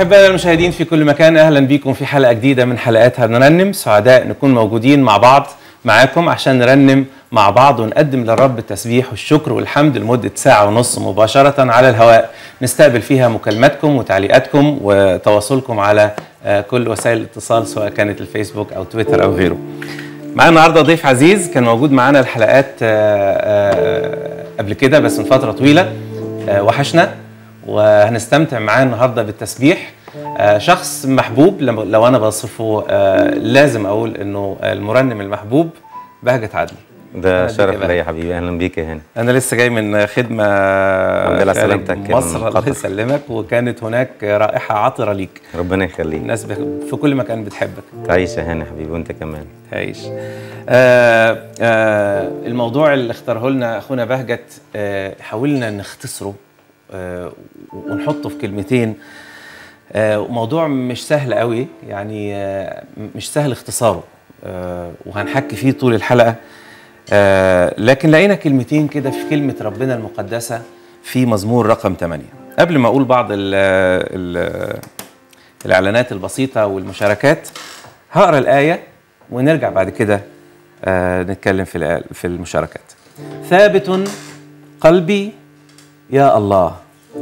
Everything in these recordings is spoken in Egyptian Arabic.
أحبائنا المشاهدين في كل مكان أهلا بكم في حلقة جديدة من حلقات هنرنم سعداء نكون موجودين مع بعض معاكم عشان نرنم مع بعض ونقدم للرب التسبيح والشكر والحمد لمدة ساعة ونص مباشرة على الهواء نستقبل فيها مكالماتكم وتعليقاتكم وتواصلكم على آه، كل وسائل الاتصال سواء كانت الفيسبوك أو تويتر أو غيره معانا النهارده ضيف عزيز كان موجود معانا الحلقات آه، آه، قبل كده بس من فترة طويلة آه، وحشنا وهنستمتع معاه النهارده بالتسبيح آه، شخص محبوب لما- لو انا بصفه آه، لازم اقول انه المرنم المحبوب بهجت عدلي ده أهلا بيك شرف يا بهجت. ليا يا حبيبي اهلا بيك يا هاني انا لسه جاي من خدمه الحمد لله خارج سلامتك من مصر الله قطر. يسلمك وكانت هناك رائحه عطره ليك ربنا يخليك الناس بخ- في كل مكان بتحبك تعيش يا هاني حبيبي وانت كمان تعيش آه آه الموضوع اللي اختاره لنا اخونا بهجت آه حاولنا نختصره آه ونحطه في كلمتين آه موضوع مش سهل قوي يعني آه مش سهل اختصاره آه وهنحكي فيه طول الحلقه آه لكن لقينا كلمتين كده في كلمه ربنا المقدسه في مزمور رقم 8 قبل ما اقول بعض ال ال الاعلانات البسيطه والمشاركات هقرا الايه ونرجع بعد كده آه نتكلم في الآ- في المشاركات ثابت قلبي يا الله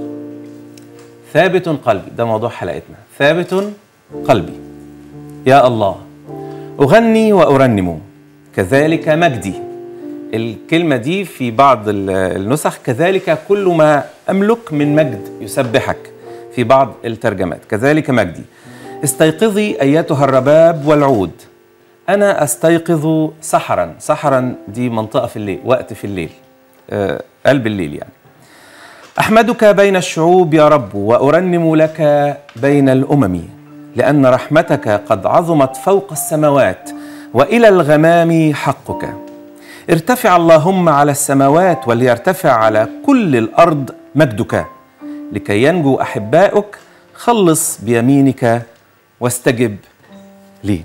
ثابت قلبي ده موضوع حلقتنا ثابت قلبي يا الله أغني وأرنم كذلك مجدي الكلمة دي في بعض ال- النسخ كذلك كل ما أملك من مجد يسبحك في بعض الترجمات كذلك مجدي استيقظي أيتها الرباب والعود أنا أستيقظ سحرا سحرا دي منطقة في الليل وقت في الليل آه قلب الليل يعني احمدك بين الشعوب يا رب وارنم لك بين الامم لان رحمتك قد عظمت فوق السماوات والى الغمام حقك ارتفع اللهم على السماوات وليرتفع على كل الارض مجدك لكي ينجو احباؤك خلص بيمينك واستجب لي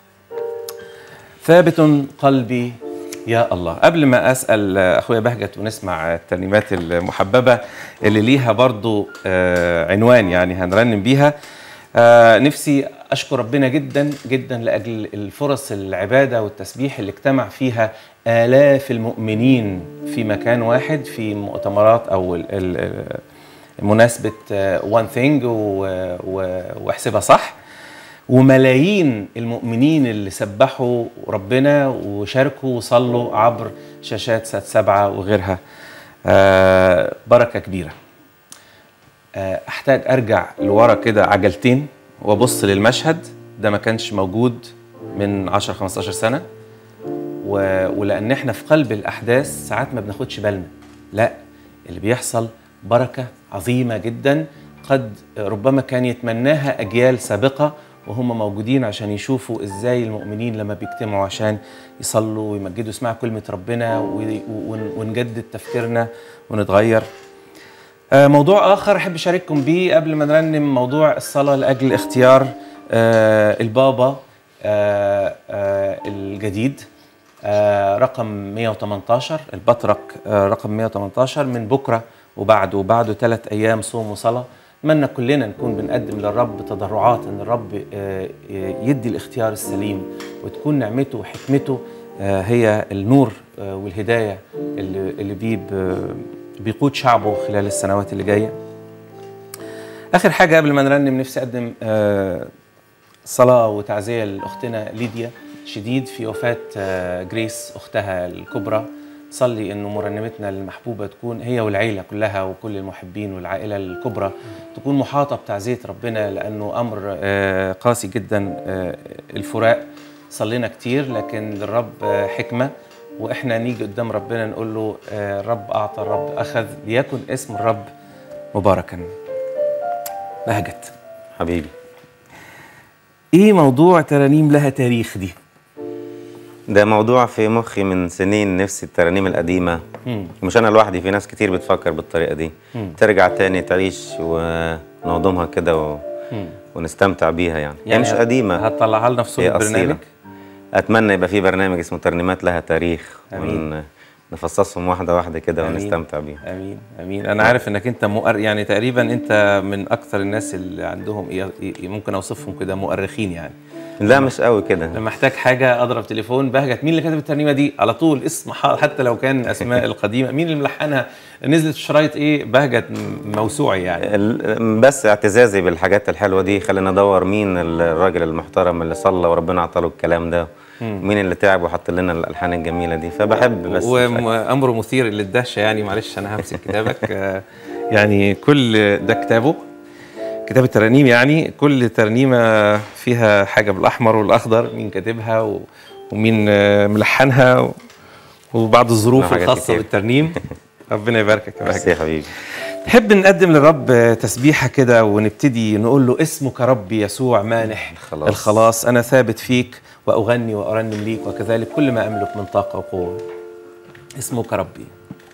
ثابت قلبي يا الله قبل ما اسال اخويا بهجت ونسمع الترنيمات المحببه اللي ليها برضو آه، عنوان يعني هنرنم بيها آه، نفسي اشكر ربنا جدا جدا لاجل الفرص العباده والتسبيح اللي اجتمع فيها الاف المؤمنين في مكان واحد في مؤتمرات او ال- ال- مناسبه وان ثينج واحسبها صح وملايين المؤمنين اللي سبحوا ربنا وشاركوا وصلوا عبر شاشات سات سبعة وغيرها آه بركة كبيرة آه أحتاج أرجع لورا كده عجلتين وأبص للمشهد ده ما كانش موجود من 10 15 سنة و... ولأن احنا في قلب الأحداث ساعات ما بناخدش بالنا لا اللي بيحصل بركة عظيمة جدا قد ربما كان يتمناها أجيال سابقة وهم موجودين عشان يشوفوا ازاي المؤمنين لما بيجتمعوا عشان يصلوا ويمجدوا يسمعوا كلمة ربنا وي- ون- ونجدد تفكيرنا ونتغير آه، موضوع آخر أحب أشارككم بيه قبل ما نرنم موضوع الصلاة لأجل اختيار آه، البابا آه، آه، الجديد آه، رقم 118 البطرك آه، رقم 118 من بكرة وبعده وبعده ثلاث أيام صوم وصلاة أتمنى كلنا نكون بنقدم للرب تضرعات أن الرب آه، يدي الاختيار السليم وتكون نعمته وحكمته آه، هي النور آه، والهداية اللي اللي بيه ب- بيقود شعبه خلال السنوات اللي جايه. اخر حاجه قبل ما نرنم نفسي اقدم آه، صلاه وتعزيه لاختنا ليديا شديد في وفاه آه، جريس اختها الكبرى صلي انه مرنمتنا المحبوبه تكون هي والعيله كلها وكل المحبين والعائله الكبرى تكون محاطه بتعزيه ربنا لانه امر آه، قاسي جدا آه، الفراق صلينا كتير لكن للرب آه، حكمه واحنا نيجي قدام ربنا نقول له آه، الرب اعطى الرب اخذ ليكن اسم الرب مباركا بهجت حبيبي ايه موضوع ترانيم لها تاريخ دي ده موضوع في مخي من سنين نفسي الترانيم القديمة مم. مش أنا لوحدي في ناس كتير بتفكر بالطريقة دي ترجع تاني تعيش ونهضمها كده و... ونستمتع بيها يعني, يعني مش قديمة هتطلعها لنا في صورة هي أصيلة. برنامج أتمنى يبقى في برنامج اسمه ترنيمات لها تاريخ أمين. نفصصهم واحده واحده كده آمين. ونستمتع بيهم امين امين انا عارف انك انت مؤر يعني تقريبا انت من اكثر الناس اللي عندهم ي- ي- ممكن اوصفهم كده مؤرخين يعني لا مش قوي كده لما احتاج حاجه اضرب تليفون بهجت مين اللي كتب الترنيمه دي على طول اسم ح- حتى لو كان اسماء القديمه مين اللي ملحنها نزلت في شرايط ايه بهجت م- موسوعي يعني ال- بس اعتزازي بالحاجات الحلوه دي خلينا ندور مين الراجل المحترم اللي صلى وربنا عطاله الكلام ده مين اللي تعب وحط لنا الالحان الجميله دي فبحب بس مش أكتر. وامره مثير للدهشه يعني معلش انا همسك كتابك آه، يعني كل ده كتابه كتاب الترانيم يعني كل ترنيمه فيها حاجه بالاحمر والاخضر مين كاتبها و- ومين آه، ملحنها و- وبعض الظروف حاجات الخاصه كتير. بالترنيم ربنا يباركك يا بس بهجت يا حبيبي تحب نقدم للرب تسبيحة كده ونبتدي نقول له اسمك ربي يسوع مانح الخلاص. الخلاص أنا ثابت فيك وأغني وأرنم ليك وكذلك كل ما أملك من طاقة وقوة اسمك ربي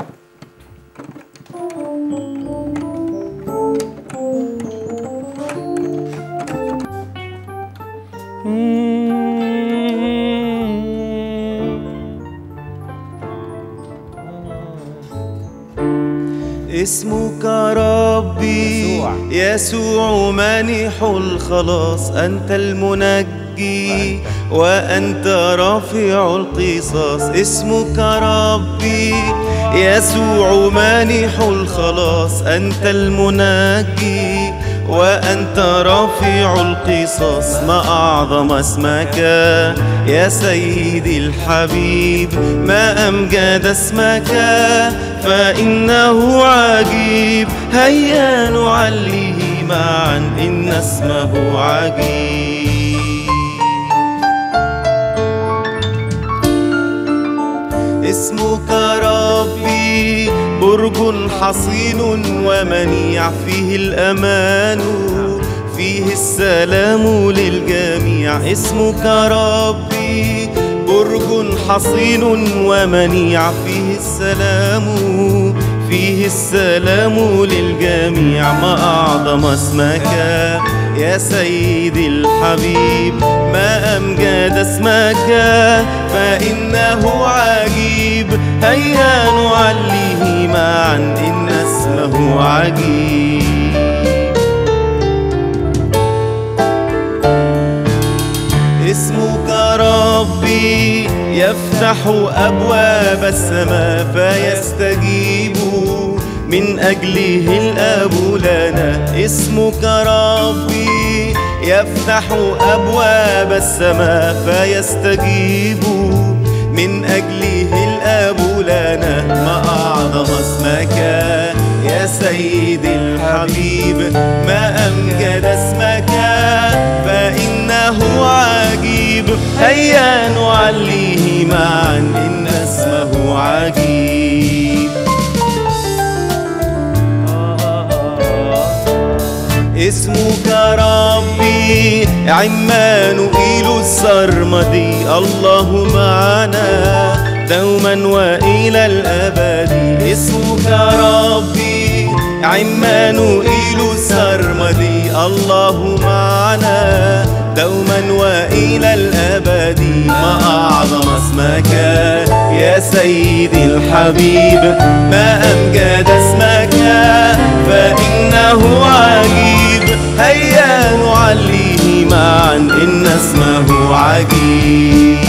اسمك ربي يسوع. يسوع مانح الخلاص أنت المنجي وأنت رافع القصاص اسمك ربي يسوع مانح الخلاص أنت المنجي وأنت رافع القصاص ما أعظم اسمك يا سيدي الحبيب ما أمجد اسمك فإنه عجيب هيا نعليه معا إن اسمه عجيب اسمك ربي برج حصين ومنيع فيه الأمان فيه السلام للجميع اسمك ربي برج حصين ومنيع فيه السلام فيه السلام للجميع ما أعظم اسمك يا سيدي الحبيب ما أمجد اسمك فإنه عجيب هيا نعليه معا إن اسمه عجيب اسمك ربي يفتح أبواب السماء فيستجيب من أجله الأب لنا اسمك ربي يفتح أبواب السماء فيستجيب من أجله الأب لنا ما أعظم اسمك يا سيدي الحبيب ما أمجد اسمك فإنه عجيب هيا نعليه معا إن اسمه عجيب اسمك ربي عمانوئيل السرمدي الله معنا دوما والى الابد اسمك ربي عمانوئيل السرمدي الله معنا دوما والى الابد ما اعظم اسمك يا سيدي الحبيب ما امجد اسمك فانه عجيب هيا نعليه معا ان اسمه عجيب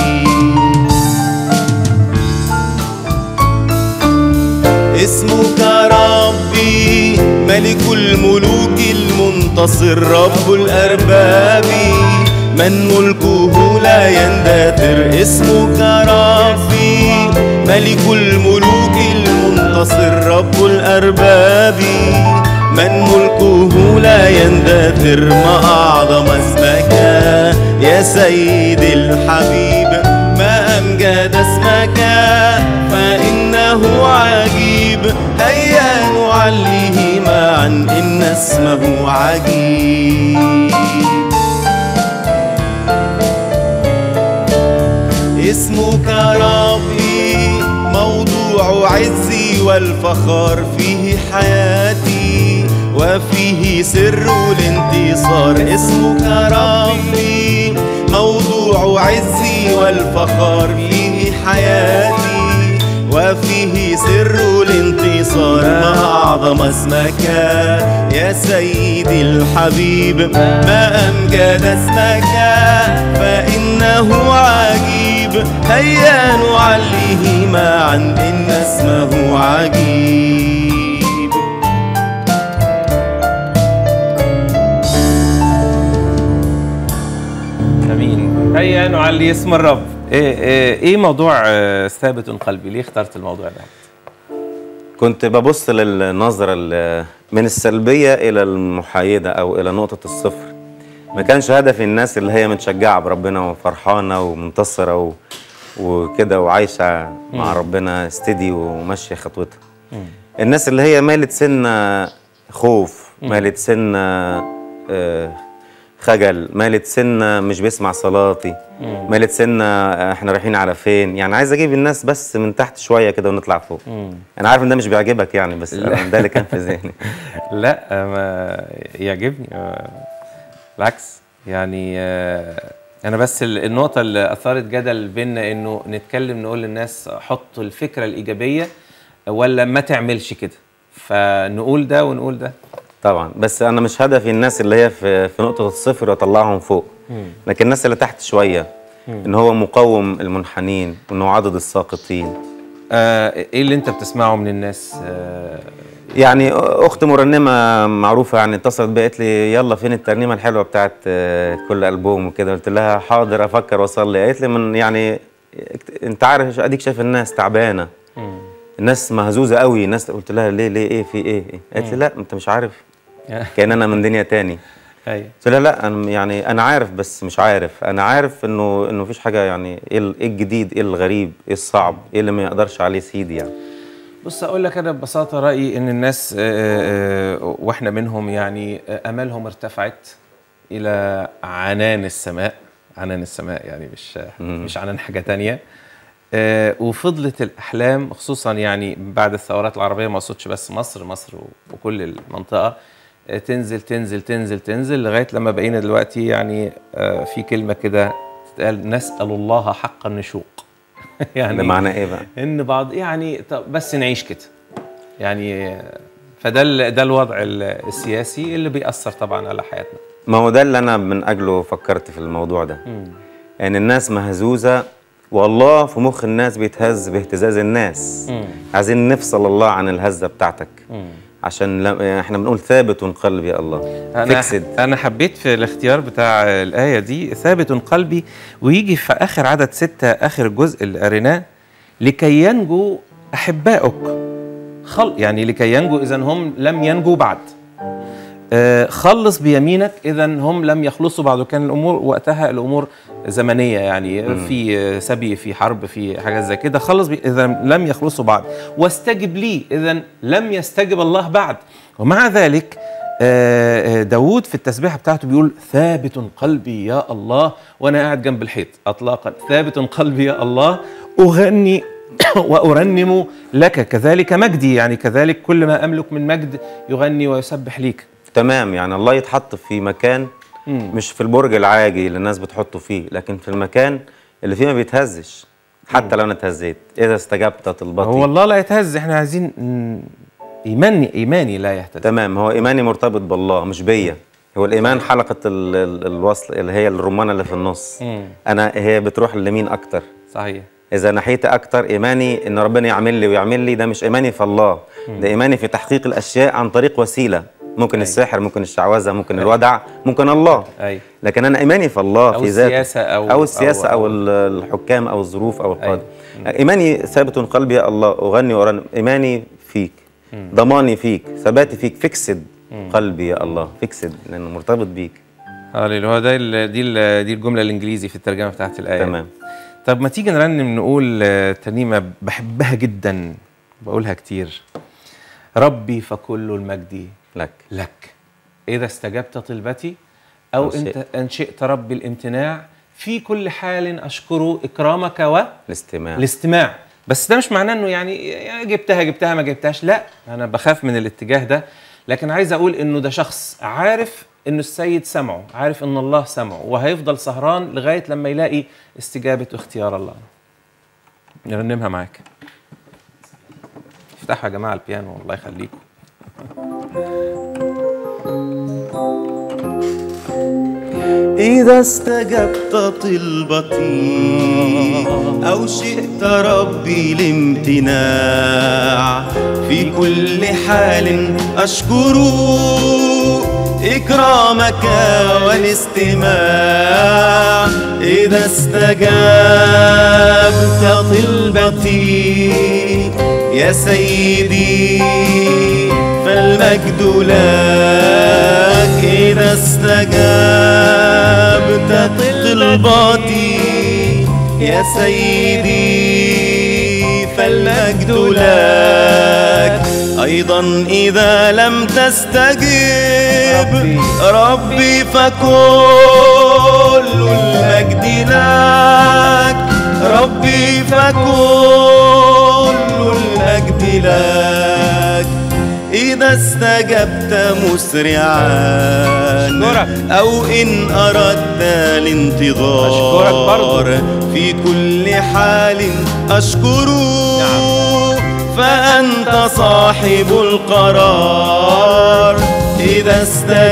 اسمك ربي ملك الملوك المنتصر رب الأرباب من ملكه لا يندثر اسمك ربي ملك الملوك المنتصر رب الأرباب من ملكه لا يندثر ما أعظم اسمك يا سيدي الحبيب ما أمجد اسمك فإنه عجيب هيا نعليه معا إن اسمه عجيب اسمك ربي موضوع عزي والفخر فيه حياتي وفيه سر الانتصار اسمك ربي موضوع عزي والفخر فيه حياتي وفيه سر الانتصار ما أعظم اسمك يا سيدي الحبيب ما أمجد اسمك فإنه عجيب هيا نعليه معا إن اسمه عجيب امين هيا نعلي اسم الرب ايه ايه, إيه موضوع آه، ثابت قلبي ليه اخترت الموضوع ده كنت ببص للنظرة ال- من السلبية إلى المحايدة أو إلى نقطة الصفر ما كانش هدفي الناس اللي هي متشجعة بربنا وفرحانة ومنتصرة و... وكده وعايشة مع ربنا استدي وماشية خطوتها الناس اللي هي مالت سنة خوف مالت سنة آه، خجل مالت سنة مش بيسمع صلاتي مالت سنة آه، احنا رايحين على فين يعني عايز اجيب الناس بس من تحت شوية كده ونطلع فوق انا عارف ان ده مش بيعجبك يعني بس أنا ده اللي كان في ذهني لا ما يعجبني آه، بالعكس يعني آه، انا بس ال- النقطه اللي اثارت جدل بينا انه نتكلم نقول للناس حطوا الفكره الايجابيه ولا ما تعملش كده فنقول ده ونقول ده طبعا بس انا مش هدفي الناس اللي هي في في نقطة الصفر واطلعهم فوق لكن الناس اللي تحت شوية ان هو مقوم المنحنين وانه عضد الساقطين آه، ايه اللي انت بتسمعه من الناس آه، يعني اخت مرنمه معروفه يعني اتصلت بيا قالت لي يلا فين الترنيمه الحلوه بتاعت آه، كل البوم وكده قلت لها حاضر افكر واصلي قالت لي من يعني انت عارف اديك شايف الناس تعبانه الناس مهزوزه قوي الناس قلت لها ليه ليه ايه في ايه, إيه؟ قالت لي لا انت مش عارف كان انا من دنيا تاني ايوه قلت لها لا انا يعني انا عارف بس مش عارف انا عارف انه انه مفيش حاجه يعني ايه ال- إيه الجديد ايه الغريب ايه الصعب ايه اللي ما يقدرش عليه سيدي يعني بص اقول لك انا ببساطه رايي ان الناس آه، آه، واحنا منهم يعني آه، امالهم ارتفعت الى عنان السماء عنان السماء يعني مش مش عنان حاجه تانية آه، وفضلت الاحلام خصوصا يعني بعد الثورات العربيه ما اقصدش بس مصر مصر و- وكل المنطقه آه، تنزل تنزل تنزل تنزل لغايه لما بقينا دلوقتي يعني آه، في كلمه كده تتقال نسال الله حق النشوق يعني ده معناه ايه بقى ان بعض يعني طب بس نعيش كده يعني فده ال- ده الوضع ال- السياسي اللي بيأثر طبعا على حياتنا ما هو ده اللي انا من اجله فكرت في الموضوع ده يعني الناس مهزوزه والله في مخ الناس بيتهز باهتزاز الناس عايزين نفصل الله عن الهزه بتاعتك عشان لا احنا بنقول ثابت قلبي يا الله انا فيكسد انا حبيت في الاختيار بتاع الايه دي ثابت قلبي ويجي في اخر عدد ستة اخر الجزء اللي قريناه لكي ينجو احبائك خل يعني لكي ينجو اذا هم لم ينجوا بعد آه، خلص بيمينك اذا هم لم يخلصوا بعد وكان الامور وقتها الامور زمنيه يعني في آه، سبي في حرب في حاجات زي كده خلص بي اذا لم يخلصوا بعد واستجب لي اذا لم يستجب الله بعد ومع ذلك آه، آه، داود في التسبيحه بتاعته بيقول ثابت قلبي يا الله وانا قاعد جنب الحيط اطلاقا ثابت قلبي يا الله اغني وارنم لك كذلك مجدي يعني كذلك كل ما املك من مجد يغني ويسبح ليك تمام يعني الله يتحط في مكان مش في البرج العاجي اللي الناس بتحطه فيه لكن في المكان اللي فيه ما بيتهزش حتى لو انا اتهزيت اذا استجبت طلبتي هو الله لا يتهز احنا عايزين م، ايماني ايماني لا يهتز تمام هو ايماني مرتبط بالله مش بيا هو الايمان حلقه ال ال الوصل اللي هي الرمانه اللي في النص انا هي بتروح لمين اكتر صحيح اذا نحيت اكتر ايماني ان ربنا يعمل لي ويعمل لي ده مش ايماني في الله ده ايماني في تحقيق الاشياء عن طريق وسيله ممكن أيوة. السحر ممكن الشعوذه ممكن الودع ممكن الله اي لكن انا ايماني في الله أو في ذاته السياسة أو- او السياسه أو- او, ال- الحكام او الظروف او القاده ايماني ثابت قلبي يا الله اغني وارنم ايماني فيك ضماني فيك ثباتي فيك فيكسد قلبي يا الله فيكسد لانه مرتبط بيك اللي هو ده ال- دي ال- دي الجمله الانجليزي في الترجمه بتاعت الايه تمام طب ما تيجي نرنم نقول آه، ترنيمه بحبها جدا بقولها كتير ربي فكل المجد لك لك إذا استجبت طلبتي أو أو أنت شئت. أن شئت ربي الامتناع في كل حال أشكر إكرامك و الاستماع الاستماع بس ده مش معناه انه يعني يعني جبتها جبتها ما جبتهاش لا انا بخاف من الاتجاه ده لكن عايز اقول انه ده شخص عارف انه السيد سمعه عارف ان الله سمعه وهيفضل سهران لغايه لما يلاقي استجابه اختيار الله نرنمها معاك افتحوا يا جماعه البيانو الله يخليكم إذا استجبت طلبتي أو شئت ربي الامتناع في كل حال أشكر إكرامك والاستماع إذا استجبت طلبتي يا سيدي فالمجد لك إذا استجبت طلباتي يا سيدي فالمجد لك أيضا إذا لم تستجب ربي فكل المجد لك ربي فكل المجد لك إذا استجبت مسرعا أشكرك. أو إن أردت الانتظار أشكرك برضو. في كل حال أشكر فأنت صاحب القرار إذا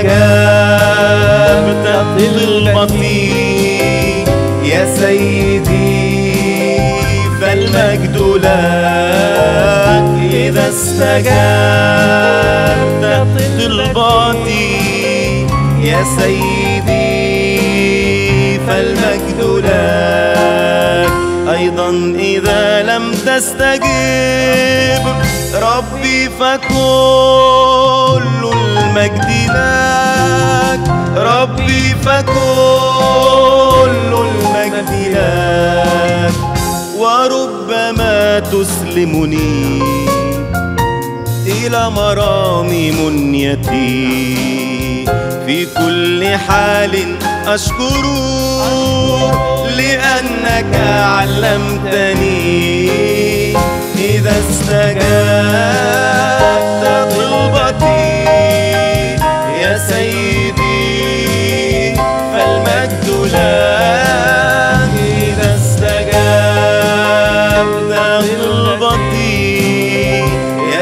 استجبت طلبتي يا سيدي فالمجد لك إذا استجبت طلباتي يا سيدي فالمجد لك أيضا إذا لم تستجب ربي فكل المجد لك ربي فكل المجد لك وربما تسلمني إلى مرامي منيتي في كل حال أشكر لأنك علمتني إذا استجبت طلبتي يا سيدي فالمجد لك إذا استجبت طلبتي يا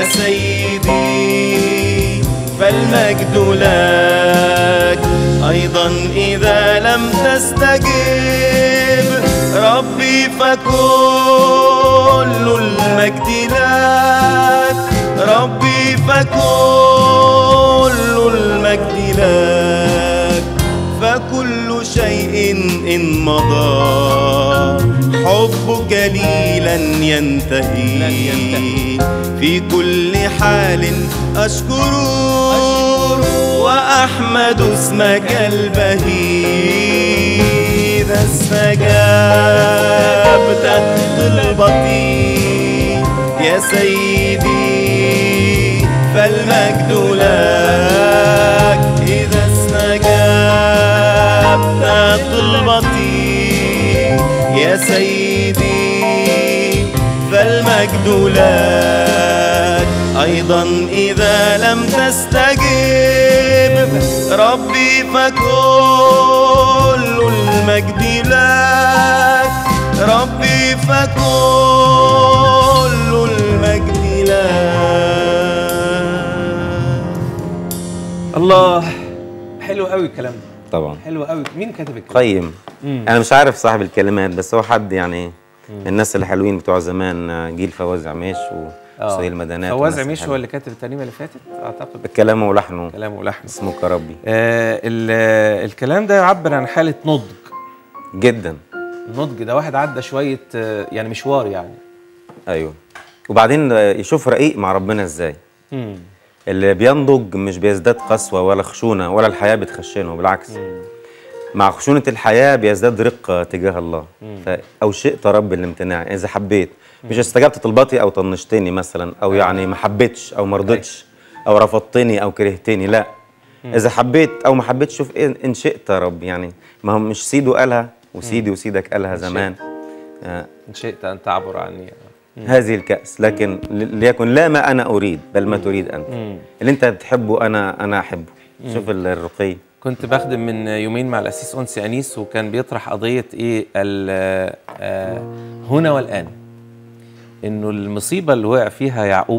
سيدي فالمجد لك أيضا إذا لم تستجب ربي فكل المجد لك ربي فكل المجد لك فكل شيء إن مضى حبك لي لن ينتهي في كل حال أشكر وأحمد اسمك البهي إذا استجبت طلبتي يا سيدي فالمجد لك إذا استجبت طلبتي يا سيدي فالمجد لك أيضا إذا لم تستجب ربي فكل المجد لك ربي فكل المجد لك الله حلو قوي الكلام ده طبعا حلو قوي مين كاتب الكلام قيم انا مش عارف صاحب الكلمات بس هو حد يعني الناس الحلوين بتوع زمان آه، جيل فواز عميش وسهيل مدنات فواز والناس عميش هو الحلوة. اللي كاتب الترنيمه اللي فاتت اعتقد الكلام ولحنه كلامه ولحن اسمك يا ربي آه ال- الكلام ده يعبر عن حاله نضج جدا النضج ده واحد عدى شويه آه، يعني مشوار يعني ايوه وبعدين آه، يشوف رقيق مع ربنا ازاي مم. اللي بينضج مش بيزداد قسوة ولا خشونة ولا الحياة بتخشنه بالعكس مع خشونة الحياة بيزداد رقة تجاه الله فأوشئت رب الامتناع إذا حبيت مش استجبت طلباتي أو طنشتني مثلا أو يعني ما حبيتش أو ما رضيتش أو رفضتني أو كرهتني لا إذا حبيت أو ما حبيتش شوف إيه إن شئت يا رب يعني ما هو مش سيده قالها وسيدي وسيدك قالها زمان آه ان شئت ان تعبر عني هذه الكأس لكن ل- ليكن لا ما أنا أريد بل ما تريد أنت اللي أنت بتحبه أنا أنا أحبه شوف ال- الرقي كنت بخدم من يومين مع الاسيس انسي انيس وكان بيطرح قضيه ايه ال- آه، هنا والان انه المصيبه اللي وقع فيها يعقوب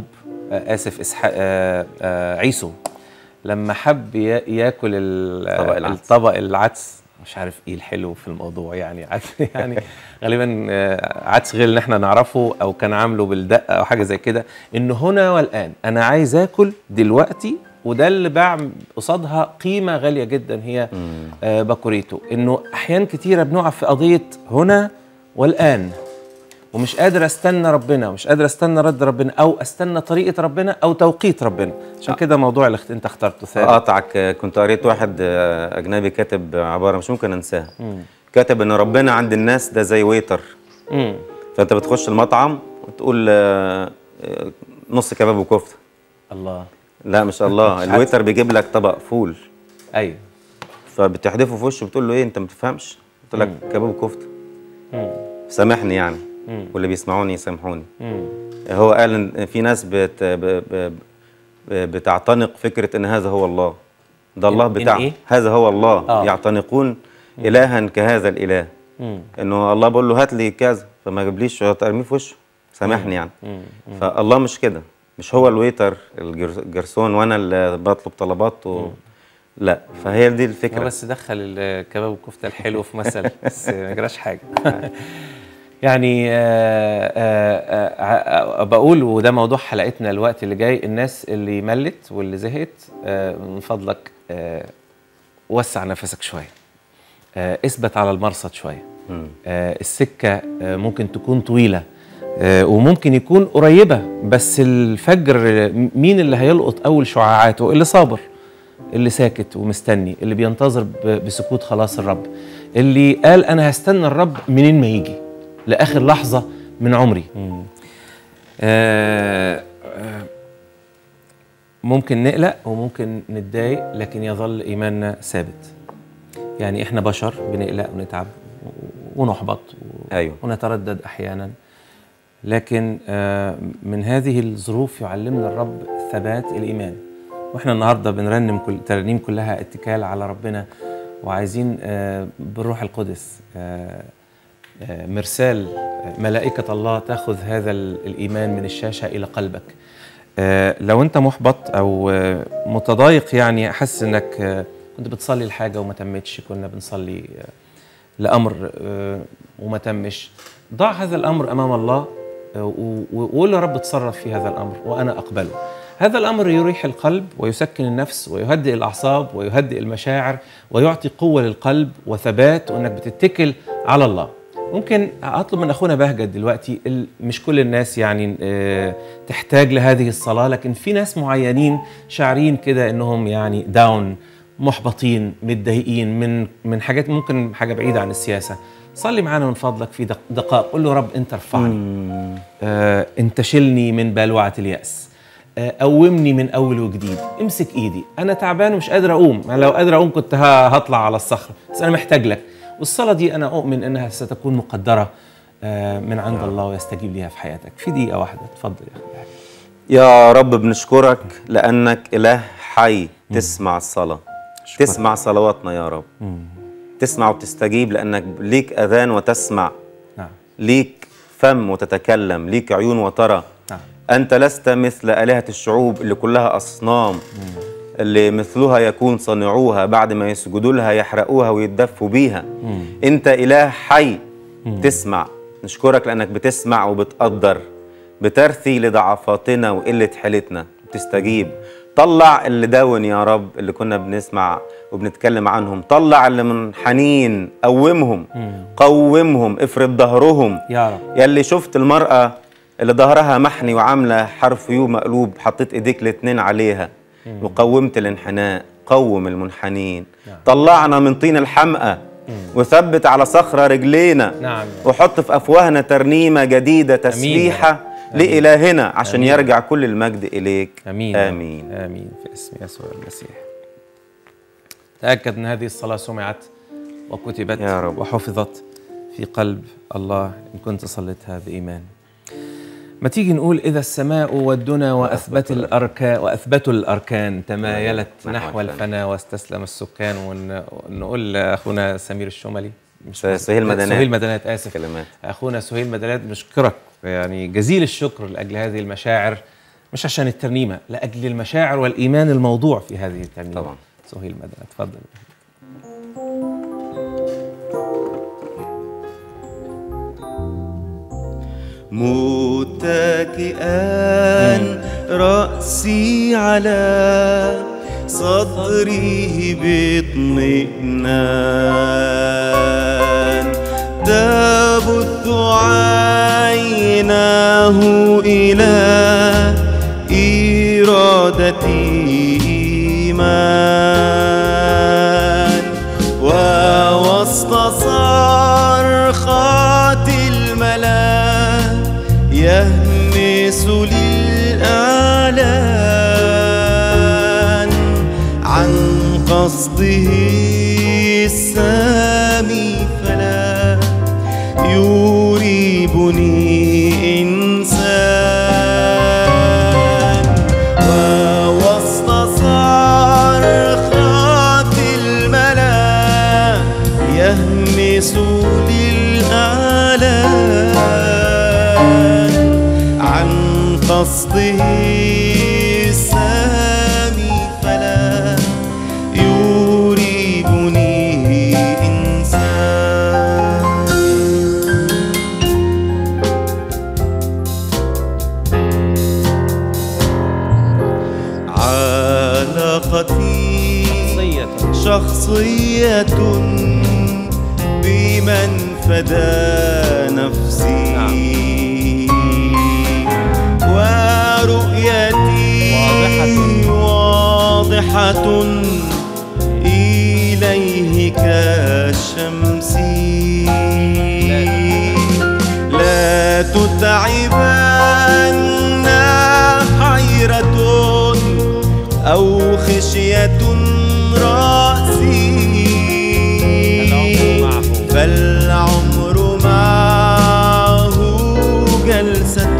آه اسف اسحاق آه آه عيسو لما حب يا- ياكل ال- طبق العدس. الطبق العدس مش عارف ايه الحلو في الموضوع يعني عدس يعني غالبا آه، عدس غير اللي احنا نعرفه او كان عامله بالدقه او حاجه زي كده انه هنا والان انا عايز اكل دلوقتي وده اللي باع قصادها قيمه غاليه جدا هي آه باكوريتو انه احيان كتيره بنقع في قضيه هنا والان ومش قادر استنى ربنا ومش قادر استنى رد ربنا او استنى طريقه ربنا او توقيت ربنا عشان كده موضوع اللي اخت- انت اخترته ثابت اقطعك آه، كنت قريت واحد آه، اجنبي كاتب عباره مش ممكن انساها كاتب ان ربنا عند الناس ده زي ويتر مم. فانت بتخش المطعم وتقول آه، آه، نص كباب وكفته الله لا ما شاء الله الويتر بيجيب لك طبق فول ايوه فبتحدفه في وشه بتقول له ايه انت ما بتفهمش قلت لك كباب وكفته مم. سامحني يعني مم. واللي بيسمعوني يسامحوني مم. هو قال ان في ناس بت ب- ب- ب- بتعتنق فكره ان هذا هو الله ده الله إن بتاع إيه؟ هذا هو الله آه. يعتنقون الها كهذا الاله مم. انه الله بقول له هات لي كذا فما جابليش ارميه في وشه سامحني يعني مم. فالله مش كده مش هو الويتر الجر- الجرسون وانا اللي بطلب طلبات و... لا فهي دي هو الفكره بس دخل الكباب والكفته الحلو في مثل بس ما جراش حاجه يعني آه آه آه بقول وده موضوع حلقتنا الوقت اللي جاي الناس اللي ملت واللي زهقت آه من فضلك آه وسع نفسك شويه آه اثبت على المرصد شويه مم. آه السكه آه ممكن تكون طويله آه وممكن يكون قريبه بس الفجر آه، مين اللي هيلقط اول شعاعاته اللي صابر اللي ساكت ومستني اللي بينتظر ب- بسكوت خلاص الرب اللي قال انا هستنى الرب منين ما يجي لاخر لحظه من عمري آه آه ممكن نقلق وممكن نتضايق لكن يظل ايماننا ثابت يعني احنا بشر بنقلق ونتعب ونحبط و- ايوه ونتردد احيانا لكن آه، من هذه الظروف يعلمنا الرب ثبات الايمان واحنا النهارده بنرنم كل ترانيم كلها اتكال على ربنا وعايزين آه، بالروح القدس آه، آه، مرسال آه، ملائكه الله تاخذ هذا ال- الايمان من الشاشه الى قلبك آه، لو انت محبط او آه، متضايق يعني حاسس انك آه، كنت بتصلي لحاجه وما تمتش كنا بنصلي آه، لامر آه، وما تمش ضع هذا الامر امام الله آه، و- وقول يا رب تصرف في هذا الامر وانا اقبله هذا الامر يريح القلب ويسكن النفس ويهدئ الاعصاب ويهدئ المشاعر ويعطي قوه للقلب وثبات وانك بتتكل على الله ممكن اطلب من اخونا بهجت دلوقتي ال- مش كل الناس يعني آه، تحتاج لهذه الصلاه لكن في ناس معينين شاعرين كده انهم يعني داون محبطين متضايقين من من حاجات ممكن حاجه بعيده عن السياسه صلي معانا من فضلك في دق- دقائق قول له رب انت ارفعني آه انت شلني من بلوعه الياس آه قومني من اول وجديد امسك ايدي انا تعبان ومش قادر اقوم أنا لو قادر اقوم كنت ه- هطلع على الصخره بس انا محتاج لك والصلاه دي انا اؤمن انها ستكون مقدره آه من عند الله ويستجيب ليها في حياتك في دقيقه واحده اتفضل يا اخي يا رب بنشكرك لانك اله حي تسمع الصلاه تسمع صلواتنا يا رب تسمع وتستجيب لانك ليك اذان وتسمع نعم ليك فم وتتكلم ليك عيون وترى نعم أنت لست مثل آلهة الشعوب اللي كلها أصنام اللي مثلها يكون صنعوها بعد ما يسجدوا لها يحرقوها ويتدفوا بيها أنت إله حي تسمع نشكرك لأنك بتسمع وبتقدر بترثي لضعفاتنا وقلة حيلتنا بتستجيب طلع اللي داون يا رب اللي كنا بنسمع وبنتكلم عنهم طلع اللي منحنين قومهم قومهم افرد ظهرهم يا رب يلي شفت المرأة اللي ظهرها محني وعاملة حرف يو مقلوب حطيت ايديك الاتنين عليها وقومت الانحناء قوم المنحنين طلعنا من طين الحمقى وثبت على صخرة رجلينا نعم وحط في أفواهنا ترنيمة جديدة تسبيحة لإلهنا عشان أمين. يرجع كل المجد إليك امين آمين امين في اسم يسوع المسيح تاكد ان هذه الصلاه سمعت وكتبت يا رب. وحفظت في قلب الله ان كنت صليتها بايمان ما تيجي نقول اذا السماء والدنا واثبت الاركان واثبتوا الاركان تمايلت نحو نحو الفنا. الفنا واستسلم السكان ون- ونقول لاخونا سمير الشملي مش سهيل مدنات. سهيل مدنات اسف كلمات اخونا سهيل مدلات بنشكرك يعني جزيل الشكر لاجل هذه المشاعر مش عشان الترنيمه لاجل المشاعر والايمان الموضوع في هذه الترنيمه طبعا. سهيل مدن اتفضل متكئا رأسي على صدره باطمئنان تبث عيناه إلى إرادتي إيمان ووسط صرخات الملا يهمس للإعلان عن قصده السامي فلا يريبني إنسان ووسط صرخات الملا يهمس للآلام عن قصده السامي فلا يريبني إنسان علاقتي شخصية بمن فدى نفسي ورؤيتي واضحة إليه كالشمس لا تتعبن حيرة أو خشية رأسي فالعمر معه جلسة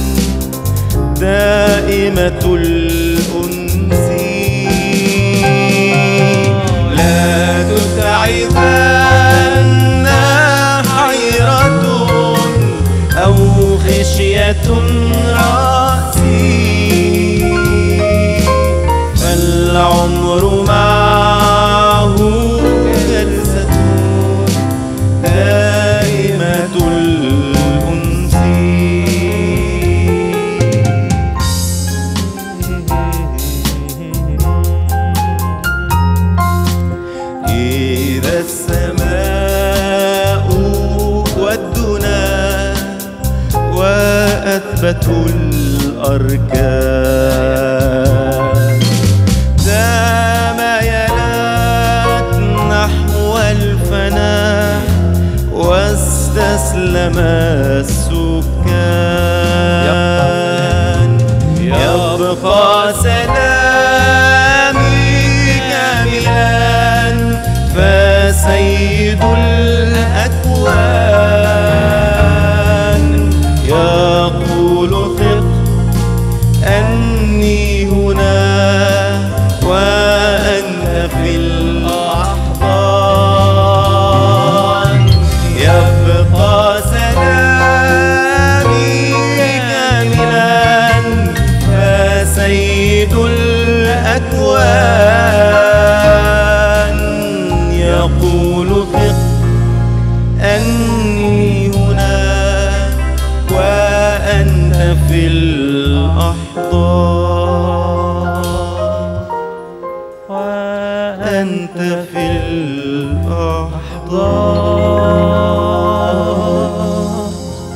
دائمة الأنس لا تتعبن حيرة أو خشية رأسي فالعمر معه جلسة دائمة الأنس إذا السماء والدنا وأثبتوا الأركان ذا ميلات نحو الفناء واستسلم السكان يبقى سلامي كاملا فسيد الأكوان يقول ثق أني هنا وأنت في الأحضان يبقى سلامي كاملا فسيد الأكوان يقول ثق أني هنا وأنت في الأحضان وأنت في الأحضان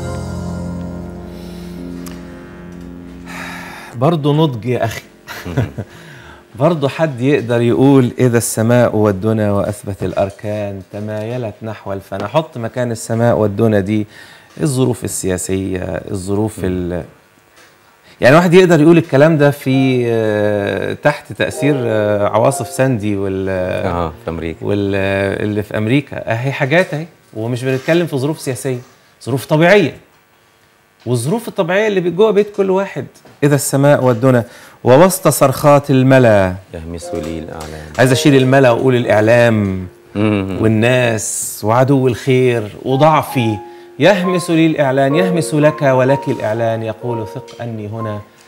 برضه نضج يا اخي برضه حد يقدر يقول اذا السماء والدنا واثبت الاركان تمايلت نحو الفنا حط مكان السماء والدنا دي الظروف السياسيه الظروف ال يعني واحد يقدر يقول الكلام ده في آه، تحت تاثير آه، عواصف ساندي وال اه في امريكا واللي في امريكا اهي حاجات اهي ومش بنتكلم في ظروف سياسيه ظروف طبيعيه والظروف الطبيعيه اللي جوه بيت كل واحد اذا السماء والدنا ووسط صرخات الملا يهمس لي الاعلام عايز اشيل الملا واقول الاعلام مم. والناس وعدو الخير وضعفي يهمس لي الاعلان يهمس لك ولك الاعلان يقول ثق اني هنا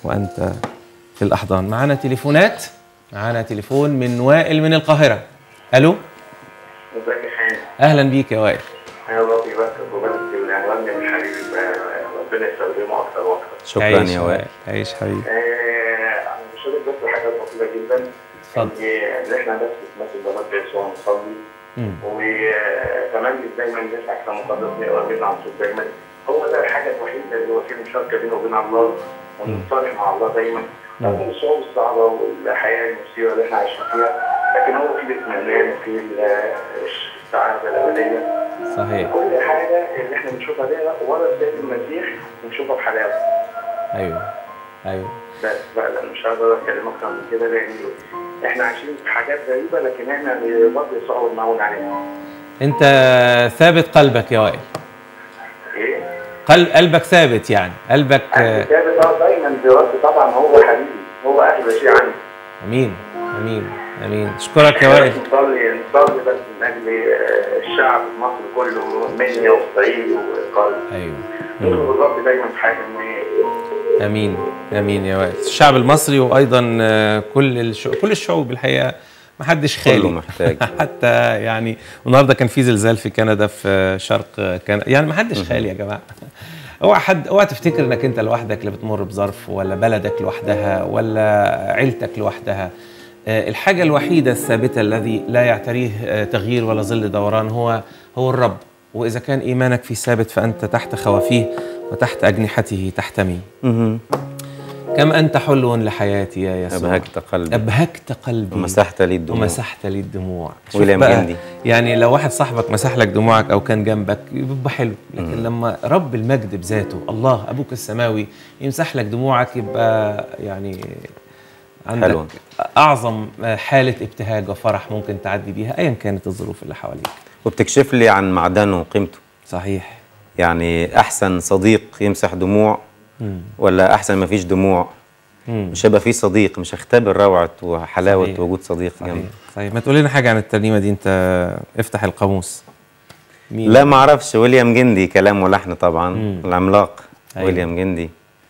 وأنت في الأحضان معنا تليفونات معنا تليفون من وائل من القاهرة ألو ازيك يا حامد؟ أهلا بيك يا وائل يا ربي بس وبس العنوان من حبيبي آه، ربنا يستخدمه اكتر واكتر. شكرا عيش يا وائل عيش حبيبي آه، انا مش هقول بس حاجه بسيطه جدا اتفضل. ان احنا بس بنتمثل بمجد يسوع نصلي مم. وكمان دايما نسمع كلام مقدس نقرا جدا عن صوت دايما هو ده الحاجه الوحيده اللي وسيله مشاركه بينه وبين الله ونتصالح مع الله دايما رغم الصعوبة الصعبة والحياة المثيرة اللي احنا عايشين فيها لكن هو في الاطمئنان وفي ال- السعادة الأبدية صحيح كل حاجة اللي احنا بنشوفها دي ورا السيد المسيح بنشوفها في حلاوة أيوه أيوه بس بقى لا مش هقدر اتكلم اكتر من كده لان احنا عايشين في حاجات غريبة لكن احنا برضه صعب نعود عليها أنت ثابت قلبك يا وائل ايه؟ قلب قلبك ثابت يعني قلبك انا آه، كتابة اه دايما دراسة طبعا هو حبيبي هو اغلى شيء عندي أمين أمين أمين أشكرك يا وائل نصلي نصلي بس من اجل آه، الشعب المصري كله منيا والصعيد والقلب أيوه نطلب الرب دايما في حاجه ان امين امين يا وائل الشعب المصري وايضا آه، كل الشعوب كل الشعوب الحقيقه ما حدش خالي كله محتاج. حتى يعني النهارده كان في زلزال في كندا في شرق كندا يعني ما حدش خالي يا جماعه اوعى حد اوعى تفتكر انك انت لوحدك اللي بتمر بظرف ولا بلدك لوحدها ولا عيلتك لوحدها آه، الحاجة الوحيدة الثابتة الذي لا يعتريه آه، تغيير ولا ظل دوران هو هو الرب وإذا كان إيمانك فيه ثابت فأنت تحت خوافيه وتحت أجنحته تحتمي كم أنت حلو لحياتي يا يسوع أبهجت قلبي أبهجت قلبي ومسحت لي الدموع ومسحت لي الدموع شوف ويليام بقى، جندي. يعني لو واحد صاحبك مسح لك دموعك او كان جنبك يبقى حلو لكن لما رب المجد بذاته الله ابوك السماوي يمسح لك دموعك يبقى يعني عندك حلو. اعظم حاله ابتهاج وفرح ممكن تعدي بيها ايا كانت الظروف اللي حواليك وبتكشف لي عن معدنه وقيمته صحيح يعني احسن صديق يمسح دموع ولا احسن ما فيش دموع مم. مش هيبقى في صديق مش هختبر روعه وحلاوه صحيح. وجود صديق صحيح جنبي صحيح ما تقول لنا حاجه عن الترنيمه دي انت افتح القاموس مين لا ما اعرفش ويليام جندي كلام ولحن طبعا مم. العملاق أيوة. ويليام جندي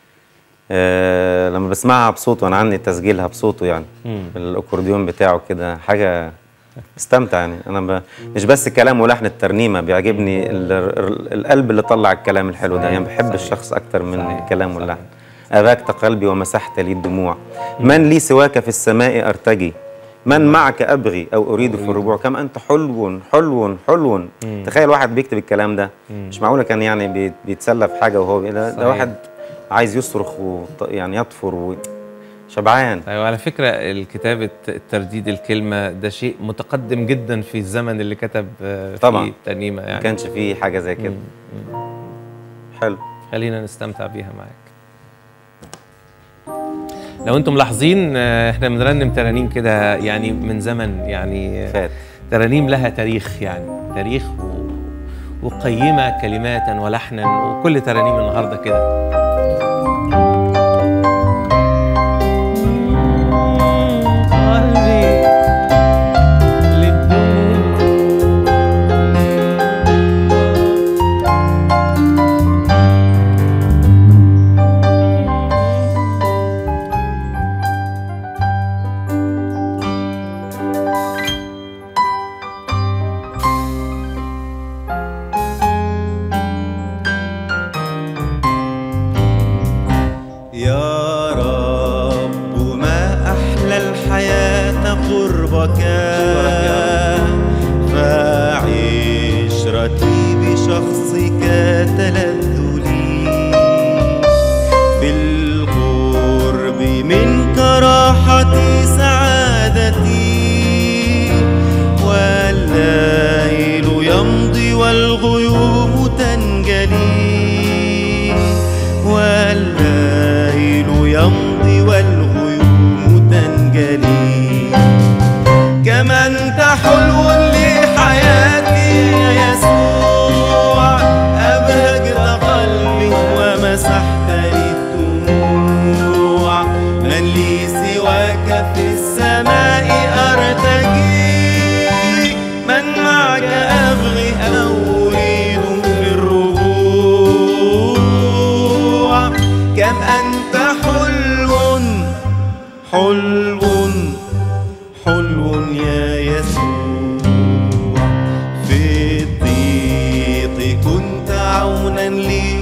آه لما بسمعها بصوته انا عندي تسجيلها بصوته يعني مم. الاكورديون بتاعه كده حاجه استمتع يعني انا ب... مش بس كلام ولحن الترنيمه بيعجبني ال... ال... القلب اللي طلع الكلام الحلو ده يعني بحب صحيح. الشخص اكتر من صحيح. الكلام واللحن أباكت قلبي ومسحت لي الدموع من لي سواك في السماء أرتجي من معك أبغي أو أريد في الربوع كم أنت حلو حلو حلو تخيل واحد بيكتب الكلام ده مش معقولة كان يعني بي- بيتسلى في حاجة وهو بي- ده, صحيح. ده واحد عايز يصرخ وط- يعني يطفر و... شبعان ايوه على فكره الكتابه ترديد الكلمه ده شيء متقدم جدا في الزمن اللي كتب آه، طبعاً. فيه الترنيمه ما يعني كانش فيه حاجة زي كده حلو خلينا نستمتع بيها معاك لو انتم ملاحظين آه، احنا بنرنم ترانيم كده يعني من زمن يعني آه، فات ترانيم لها تاريخ يعني تاريخ و... وقيمة كلماتا ولحنا وكل ترانيم النهارده كده قلبي يا رب ما أحلى الحياة قربك فعشرتي بشخصك تلذ لي في القرب منك راحتي سعادتي والليل يمضي والغيوم تنجلي والليل يمضي والغيوم تنجلي كما انت حلو لحياتي يا يسوع ابهجت قلبي ومسحت لي الدموع من لي سواك في السماء ارتجي من معك ابغي او اريد في الرجوع كم انت حلو حلو حلو يا يسوع في الضيق كنت عونا لي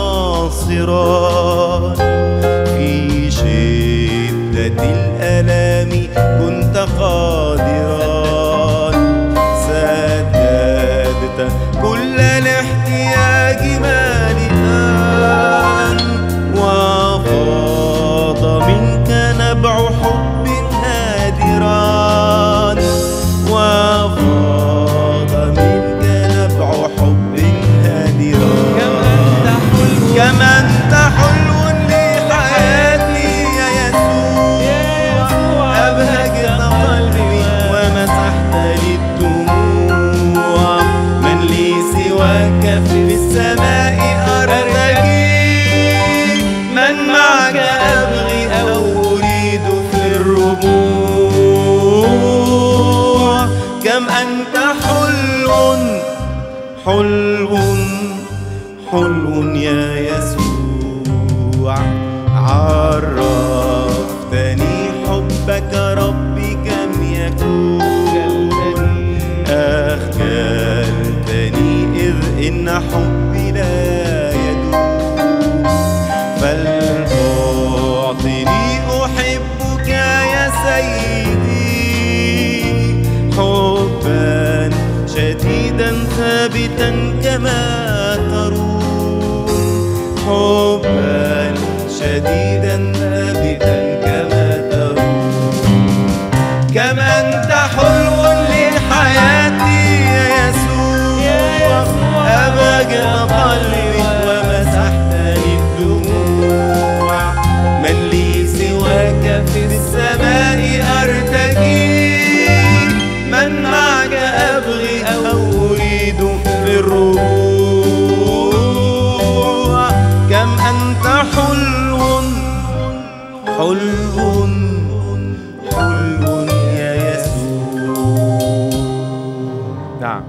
وناصرا في شدة الآلام كنت قادرا سددت كل الاحتياج مالئا وفاض منك نبع حب هادرا وفاض منك نبع حب هادرا كما انت حلو لحياتي يا يسوع أبهجت قلبي ومسحت لي الدموع من لي سواك في السماء أرتجي من معك أبغي أو أريد في الربوع كم أنت حلو حلو حلو يا يسوع عرفتني حبك ربي كم يكون أخجلتني إذ إن حبي لا يدوم فلتعطني أحبك يا سيدي حبا شديدا ثابتا كما تروم حبا شديدا ثابتا كما تروم كما انت حلو لحياتي يا يسوع أبجى قلبي ومسحت لي الدموع من لي سواك في السماء أرتجي من معك أبغي أو أريد في الربوع كم أنت حلو حلو حلو يا يسوع نعم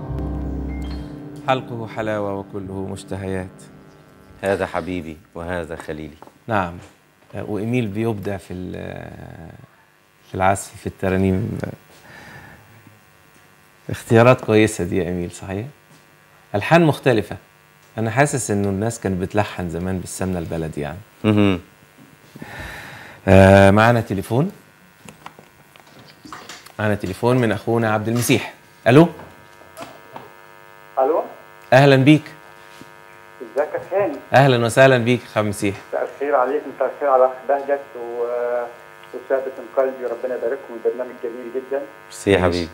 حلقه حلاوة وكله مشتهيات هذا حبيبي وهذا خليلي نعم آه، وإيميل بيبدع في ال- في العزف في الترانيم اختيارات كويسة دي يا إيميل صحيح ألحان مختلفة أنا حاسس إنه الناس كانت بتلحن زمان بالسمنة البلدي يعني مهم. آه معنا تليفون معنا تليفون من أخونا عبد المسيح ألو الو أهلا بيك ازيك يا خان أهلا وسهلا بيك أخ عبد المسيح مساء الخير عليك مساء الخير على اخ بهجت و... وثابت من قلبي ربنا يبارككم البرنامج جميل جدا ميرسي يا حبيبي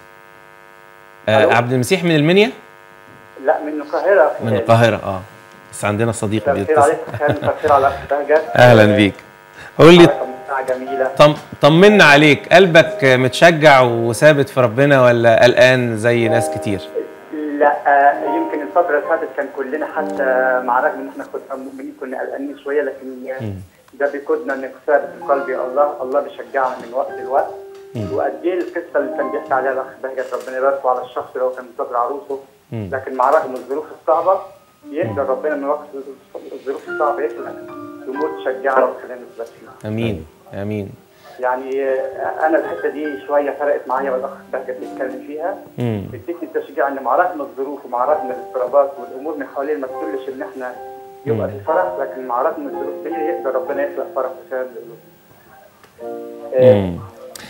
آه ألو؟ عبد المسيح من المنيا لا من القاهره يا أخ من خان. القاهرة اه بس عندنا صديق مساء الخير عليك بيتصل يا خان مساء الخير على اخ بهجت اهلا بيك قول لي حلقة ممتعه جميله طم طمنا عليك قلبك متشجع وثابت في ربنا ولا قلقان زي ناس كتير لا آه، يمكن الفتره اللي فاتت كان كلنا حتى مع رغم ان احنا كنا مؤمنين كنا قلقانين شويه لكن آه، ده بيقودنا ان ثابت في قلبي الله الله بيشجعنا من وقت لوقت وقد ايه القصه اللي كان بيحكي عليها الاخ بهجت ربنا يباركه على الشخص اللي هو كان منتظر عروسه لكن مع رغم الظروف الصعبه يقدر ربنا من وقت الظروف الصعبه يخلق امور تشجعنا وتخلينا نثبت فيها امين امين يعني آه، انا الحته دي شويه فرقت معايا والاخ بهجت بيتكلم فيها امم ادتني التشجيع ان مع رغم الظروف ومع رغم الاضطرابات والامور من حوالينا ما تدلش ان احنا يبقى في فرح لكن مع رغم الظروف دي يقدر ربنا يخلق فرح في خلال القلوب. آه، مم.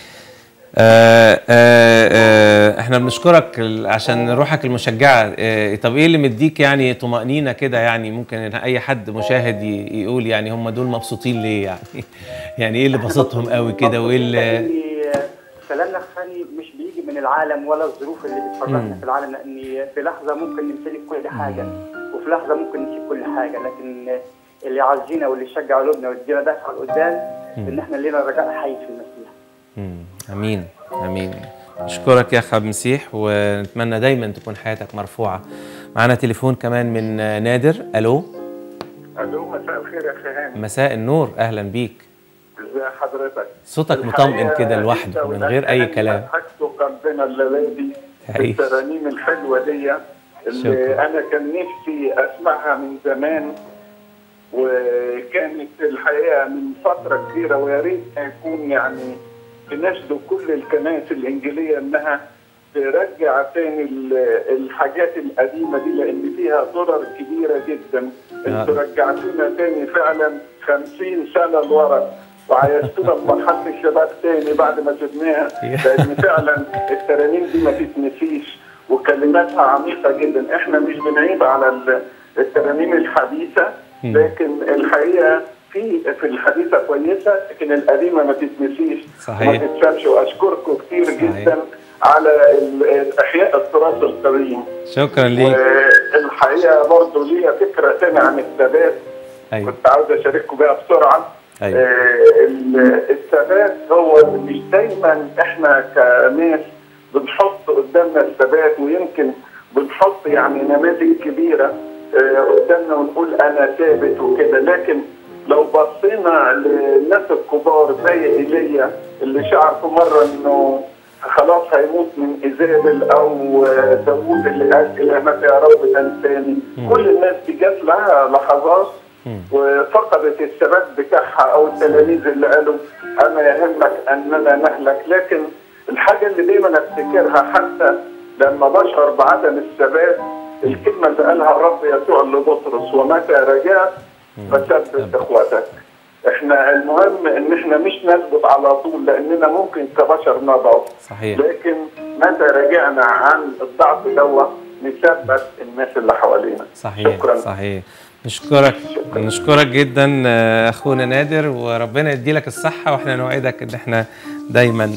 آه آه آه احنا بنشكرك ال- عشان روحك المشجعه آه طب ايه اللي مديك يعني طمانينه كده يعني ممكن إن اي حد مشاهد ي- يقول يعني هم دول مبسوطين ليه يعني يعني ايه اللي بسطهم قوي كده وايه اللي لأني، آه، كلامنا الثاني مش بيجي من العالم ولا الظروف اللي بتفرحنا في العالم لان في لحظه ممكن نمتلك كل حاجه وفي لحظه ممكن نسيب كل حاجه لكن آه، اللي يعزينا واللي يشجع قلوبنا ويدينا دفعه لقدام ان احنا لينا رجاء حي في المسيح مم. امين امين نشكرك يا اخ عبد المسيح ونتمنى دايما تكون حياتك مرفوعه معانا تليفون كمان من آه، نادر الو الو مساء الخير يا خيهان مساء النور اهلا بيك ازي حضرتك صوتك مطمئن كده لوحده من غير اي كلام حاجته قلبنا الليله دي حقيقي. الترانيم الحلوه دي اللي شكرا. انا كان نفسي اسمعها من زمان وكانت الحقيقه من فتره كبيره ويا ريت يكون يعني بنشدوا كل الكنائس الانجيليه انها ترجع تاني ال- الحاجات القديمه دي لان فيها ضرر كبيره جدا انتوا رجعتونا تاني فعلا 50 سنه لورا وعيشتونا لمرحله الشباب تاني بعد ما سبناها لان فعلا الترانيم دي ما تتنسيش وكلماتها عميقه جدا احنا مش بنعيب على ال- الترانيم الحديثه لكن الحقيقه في في الحديثه كويسه لكن القديمه ما تتنسيش صحيح. وما تتسابش واشكركم كتير صحيح. جدا على ال- احياء التراث القديم شكرا ليك والحقيقه برضه ليا فكره تانية عن الثبات ايوه كنت عاوز اشارككم بيها بسرعه أيوة. آه، ال- الثبات هو مش دايما احنا كناس بنحط قدامنا الثبات ويمكن بنحط يعني نماذج كبيره آه، قدامنا ونقول انا ثابت وكده لكن لو بصينا للناس الكبار زي ايليا اللي شعر في مره انه خلاص هيموت من ايزابل او آه، داوود اللي قال الى متى يا رب تنساني كل الناس دي جات لها لحظات وفقدت الثبات بتاعها او التلاميذ اللي قالوا اما يهمك اننا نهلك لكن الحاجه اللي دايما افتكرها حتى لما بشعر بعدم الثبات الكلمه اللي قالها الرب يسوع لبطرس ومتى رجعت فثبت اخوتك احنا المهم ان احنا مش نثبت على طول لاننا ممكن كبشر نضعف صحيح لكن متى رجعنا عن الضعف دوت نثبت الناس اللي حوالينا صحيح شكرا صحيح نشكرك نشكرك جدا آه، اخونا نادر وربنا يدي لك الصحه واحنا نوعدك ان احنا دايما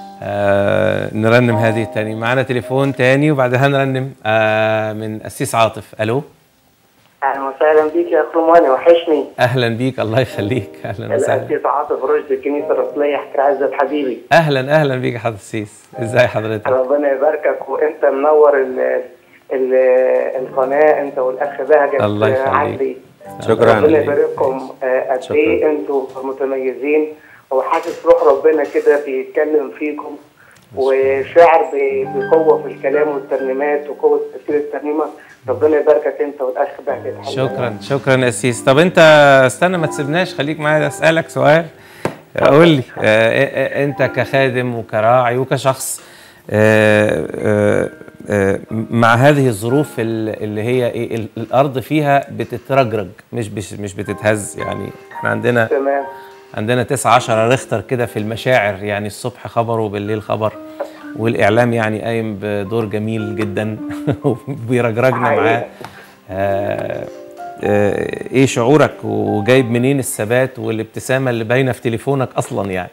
آه نرنم هذه التاني معانا تليفون تاني وبعدها نرنم آه من أسيس عاطف الو اهلا وسهلا بيك يا اخو روماني وحشني اهلا بيك الله يخليك اهلا وسهلا الاسيس عاطف رشد الكنيسه الرسميه حكر عزت حبيبي اهلا اهلا بيك يا حضرتك السيس ازاي حضرتك ربنا يباركك وانت منور ال ال القناه انت والاخ بهجت الله يخليك. عندي شكرا ربنا ليك. يبارككم آه، قد شكراً. ايه انتوا متميزين وحاسس روح ربنا كده بيتكلم فيكم وشاعر ب- بقوه في الكلام والترنيمات وقوه تاثير الترنيمه ربنا يباركك انت والاخ بهجت حبيبي. شكرا شكرا يا أسيس طب انت استنى ما تسيبناش خليك معايا اسالك سؤال قول لي آه، آه، آه، انت كخادم وكراعي وكشخص آه، آه، آه، مع هذه الظروف ال- اللي هي ايه ال- الارض فيها بتترجرج مش مش مش بتتهز يعني احنا عندنا تمام عندنا 9 10 ريختر كده في المشاعر يعني الصبح خبر وبالليل خبر والاعلام يعني قايم بدور جميل جدا وبيرجرجنا معاه آه آه ايه شعورك وجايب منين الثبات والابتسامه اللي باينه في تليفونك اصلا يعني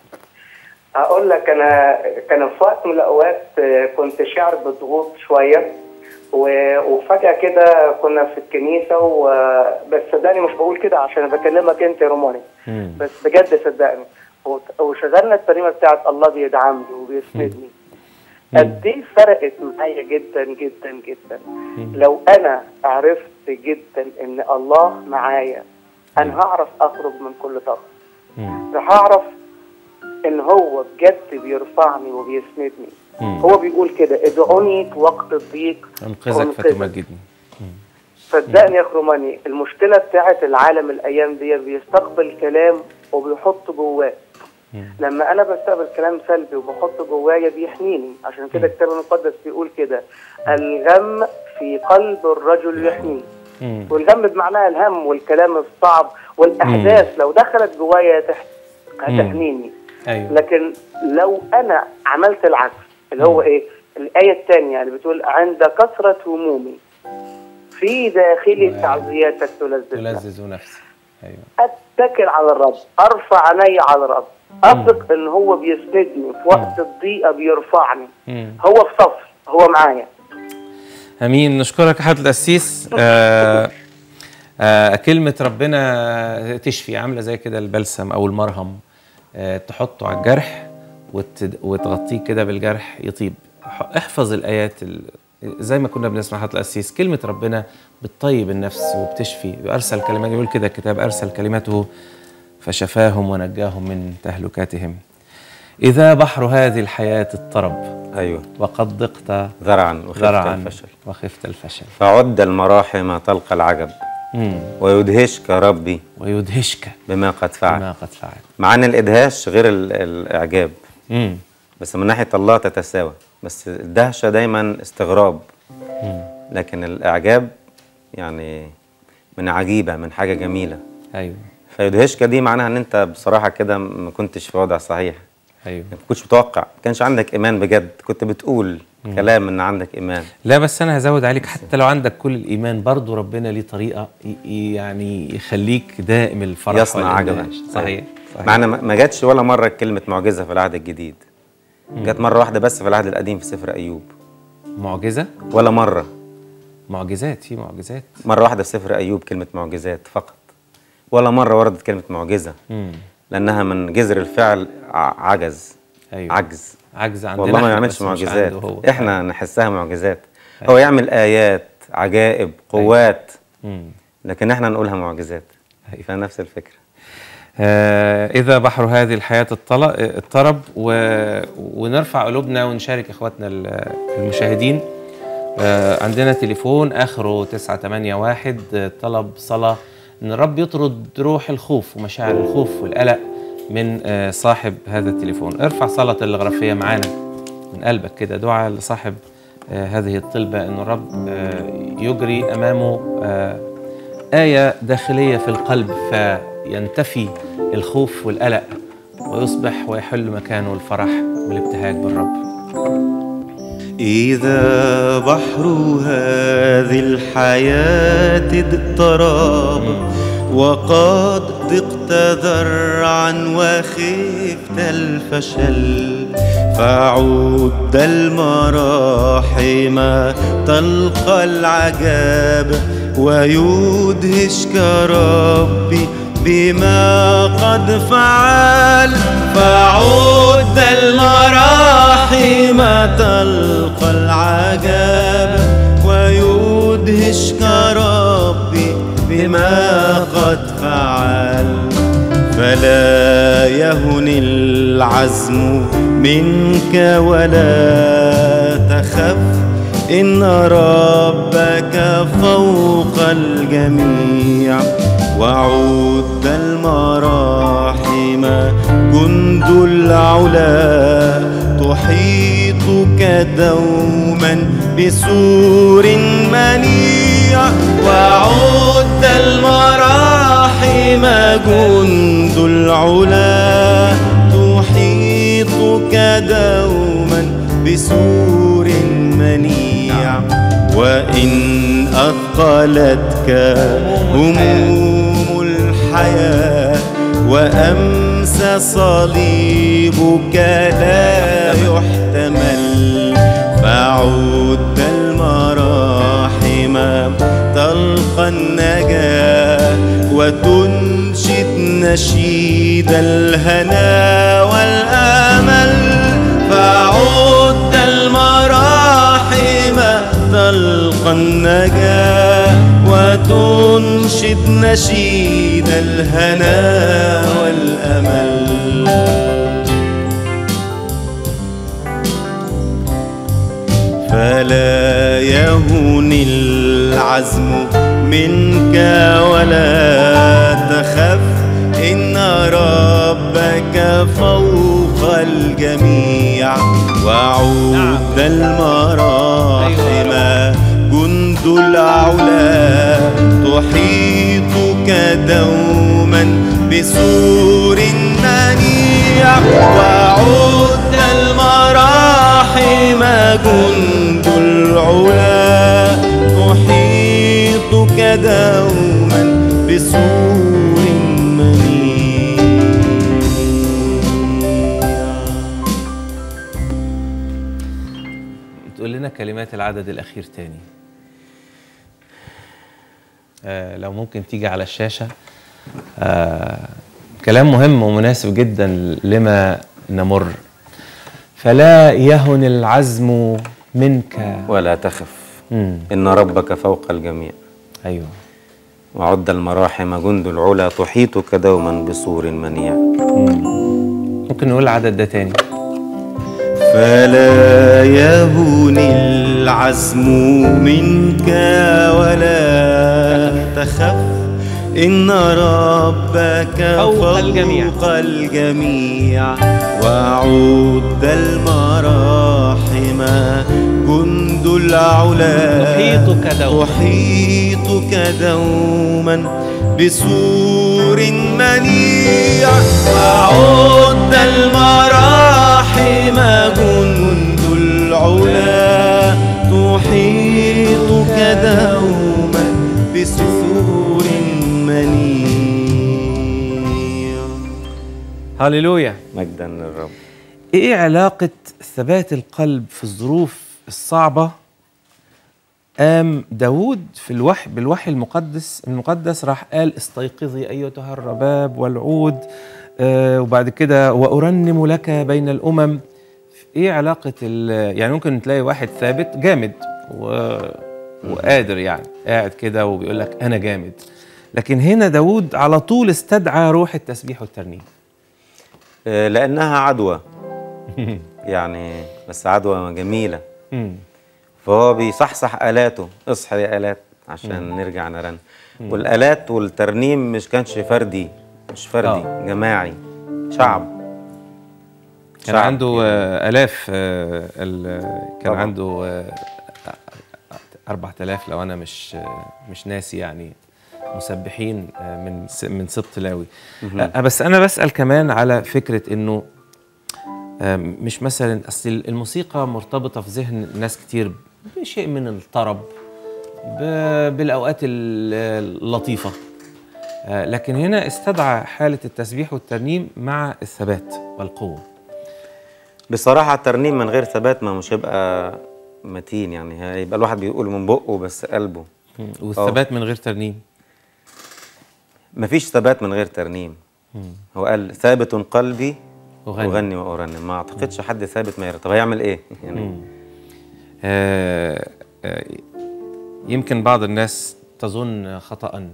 هقول لك انا كان في وقت من الاوقات آه، كنت شاعر بضغوط شويه و- وفجاه كده كنا في الكنيسه و... بس صدقني مش بقول كده عشان بكلمك انت يا روماني مم. بس بجد صدقني وت- وشغلنا الترنيمه بتاعت الله بيدعمني وبيسندني قد ايه فرقت معايا جدا جدا جدا لو انا عرفت جدا ان الله معايا انا هعرف اخرج من كل ضغط مم. هعرف ان هو بجد بيرفعني وبيسندني مم. هو بيقول كده ادعوني في وقت الضيق انقذك أنقذك. فتمجدني صدقني يا خروماني المشكله بتاعت العالم الايام دي بيستقبل كلام وبيحط جواه لما انا بستقبل كلام سلبي وبحط جوايا بيحميني عشان كده الكتاب المقدس بيقول كده الغم في قلب الرجل يحميه مم. والغم بمعناها الهم والكلام الصعب والاحداث لو دخلت جوايا تح- هتحميني ايوه لكن لو انا عملت العكس اللي هو ايه الايه الثانيه اللي بتقول عند كثره همومي في داخلي تعزياتك تلذذنا تلذذ نفسي ايوه اتكل على الرب ارفع عيني على الرب اثق ان هو بيسندني في وقت الضيقه بيرفعني مم. هو في صفي هو معايا امين نشكرك يا حضرة القسيس آه آه كلمة ربنا تشفي عاملة زي كده البلسم أو المرهم آه تحطه على الجرح وت- وتغطيه كده بالجرح يطيب ح- احفظ الآيات ال- زي ما كنا بنسمع حضرة القسيس كلمة ربنا بتطيب النفس وبتشفي أرسل كلمات يقول كده الكتاب أرسل كلمته فشفاهم ونجاهم من تهلكاتهم إذا بحر هذه الحياة اضطرب ايوه وقد ضقت ذرعا وخفت ذرعا الفشل وخفت الفشل فعد المراحم تلقى العجب مم. ويدهشك ربي ويدهشك بما قد فعل ما قد فعل مع ان الادهاش غير ال- الاعجاب مم. بس من ناحيه الله تتساوى بس الدهشه دايما استغراب لكن الاعجاب يعني من عجيبه من حاجه جميله ايوه فيدهشك دي معناها ان انت بصراحه كده ما كنتش في وضع صحيح ايوه ما كنتش متوقع ما كانش عندك ايمان بجد كنت بتقول كلام ان عندك ايمان لا بس انا هزود عليك حتى لو عندك كل الايمان برضو ربنا ليه طريقه ي- ي- يعني يخليك دائم الفرح يصنع عجبا والإندهاش. صحيح صحيح معنى ما ما جاتش ولا مره كلمه معجزه في العهد الجديد جت مره واحده بس في العهد القديم في سفر ايوب معجزه ولا مره معجزات في معجزات مره واحده في سفر ايوب كلمه معجزات فقط ولا مره وردت كلمه معجزه مم. لانها من جذر الفعل ع- عجز ايوه عجز عجز عندنا والله ما إحنا يعملش بس مش معجزات عنده هو. احنا نحسها معجزات هو يعمل ايات عجائب قوات مم. لكن احنا نقولها معجزات أيوة. فنفس الفكره آه إذا بحر هذه الحياة الطل- اضطرب و... ونرفع قلوبنا ونشارك إخواتنا ال- المشاهدين آه عندنا تليفون آخره 981 آه، طلب صلاة إن الرب يطرد روح الخوف ومشاعر الخوف والقلق من آه صاحب هذا التليفون ارفع صلاة التلغرافية معانا من قلبك كده دعاء لصاحب آه هذه الطلبة إن الرب آه يجري أمامه آه آية داخلية في القلب فينتفي الخوف والقلق ويصبح ويحل مكانه الفرح والابتهاج بالرب إذا بحر هذه الحياة اضطراب وقد ضقت ذرعا وخفت الفشل فعد المراحم تلقى العجاب ويدهشك ربي بما قد فعل فعد المراحم تلقى العجاب ويدهشك ربي بما قد فعل فلا يهن العزم منك ولا تخف إن ربك فوق الجميع وعد المراحم جند العلا تحيطك دوما بسور منيع وعد المراحم جند العلا تحيطك دوما بسور منيع وإن أثقلتك هموم الحياة وأمسى صليبك لا يحتمل فعد المراحم تلقى النجاة وتنشد نشيد الهنا والأمل فعد المراحم تلقى النجاة وتنشد نشيد الهنا والأمل فلا يهون العزم منك ولا تخف إن ربك فوق الجميع وعود المراحم جند العلا تحيطك دوما بسور منيع وعود المراحم جند العلا تحيطك دوما بسور منيع تقول لنا كلمات العدد الأخير تاني آه لو ممكن تيجي على الشاشة آه كلام مهم ومناسب جدا لما نمر فلا يهن العزم منك ولا تخف مم. إن ربك فوق الجميع أيوه وعد المراحم جند العلا تحيطك دوما بسور منيع ممكن نقول العدد ده تاني فلا يهون العزم منك ولا تخف إن ربك فوق الجميع. فوق الجميع وعد المراحم جند العلا تحيطك دوما. تحيطك دوما بسور منيع وعد المراحم جند العلا تحيطك دوما بسور منيع هللويا مجدا للرب ايه علاقة ثبات القلب في الظروف الصعبة قام داود في الوحي بالوحي المقدس المقدس راح قال استيقظي أيتها الرباب والعود آه وبعد كده وأرنم لك بين الأمم ايه علاقة ال- يعني ممكن تلاقي واحد ثابت جامد و... وقادر يعني قاعد كده وبيقول لك أنا جامد لكن هنا داود على طول استدعى روح التسبيح والترنيم آه، لانها عدوى يعني بس عدوى جميله مم. فهو بيصحصح آلاته اصحى يا آلات عشان نرجع نرن والآلات والترنيم مش كانش فردي مش فردي آه. جماعي شعب كان شعب عنده آه، آلاف آه، ال- كان طبعاً. عنده آه، 4000 لو أنا مش آه، مش ناسي يعني مسبحين آه، من س- من سبط لاوي آه، بس أنا بسأل كمان على فكرة إنه آه، مش مثلا أصل الموسيقى مرتبطة في ذهن ناس كتير بشيء من الطرب ب- بالأوقات ال- اللطيفة آه، لكن هنا استدعى حالة التسبيح والترنيم مع الثبات والقوة بصراحة الترنيم من غير ثبات ما مش هيبقى متين يعني هيبقى الواحد بيقول من بقه بس قلبه والثبات من غير ترنيم مفيش ثبات من غير ترنيم هو قال ثابت قلبي أغني. أغني وأرنم ما أعتقدش حد ثابت ما يرى طب هيعمل إيه؟ يعني آه، آه، يمكن بعض الناس تظن خطأ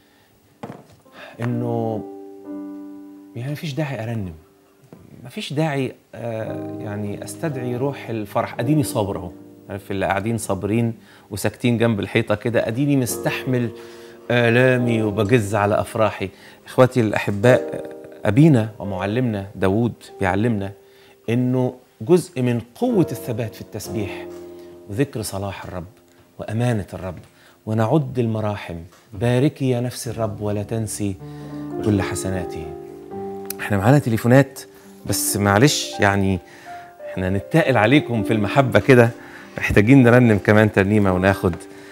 انه يعني مفيش داعي ارنم مفيش داعي آه، يعني استدعي روح الفرح اديني صابر اهو عارف اللي قاعدين صابرين وساكتين جنب الحيطه كده اديني مستحمل الامي وبجز على افراحي اخواتي الاحباء ابينا ومعلمنا داوود بيعلمنا انه جزء من قوه الثبات في التسبيح وذكر صلاح الرب وامانه الرب ونعد المراحم باركي يا نفس الرب ولا تنسي كل حسناته احنا معانا تليفونات بس معلش يعني احنا نتقل عليكم في المحبة كده محتاجين نرنم كمان ترنيمة وناخد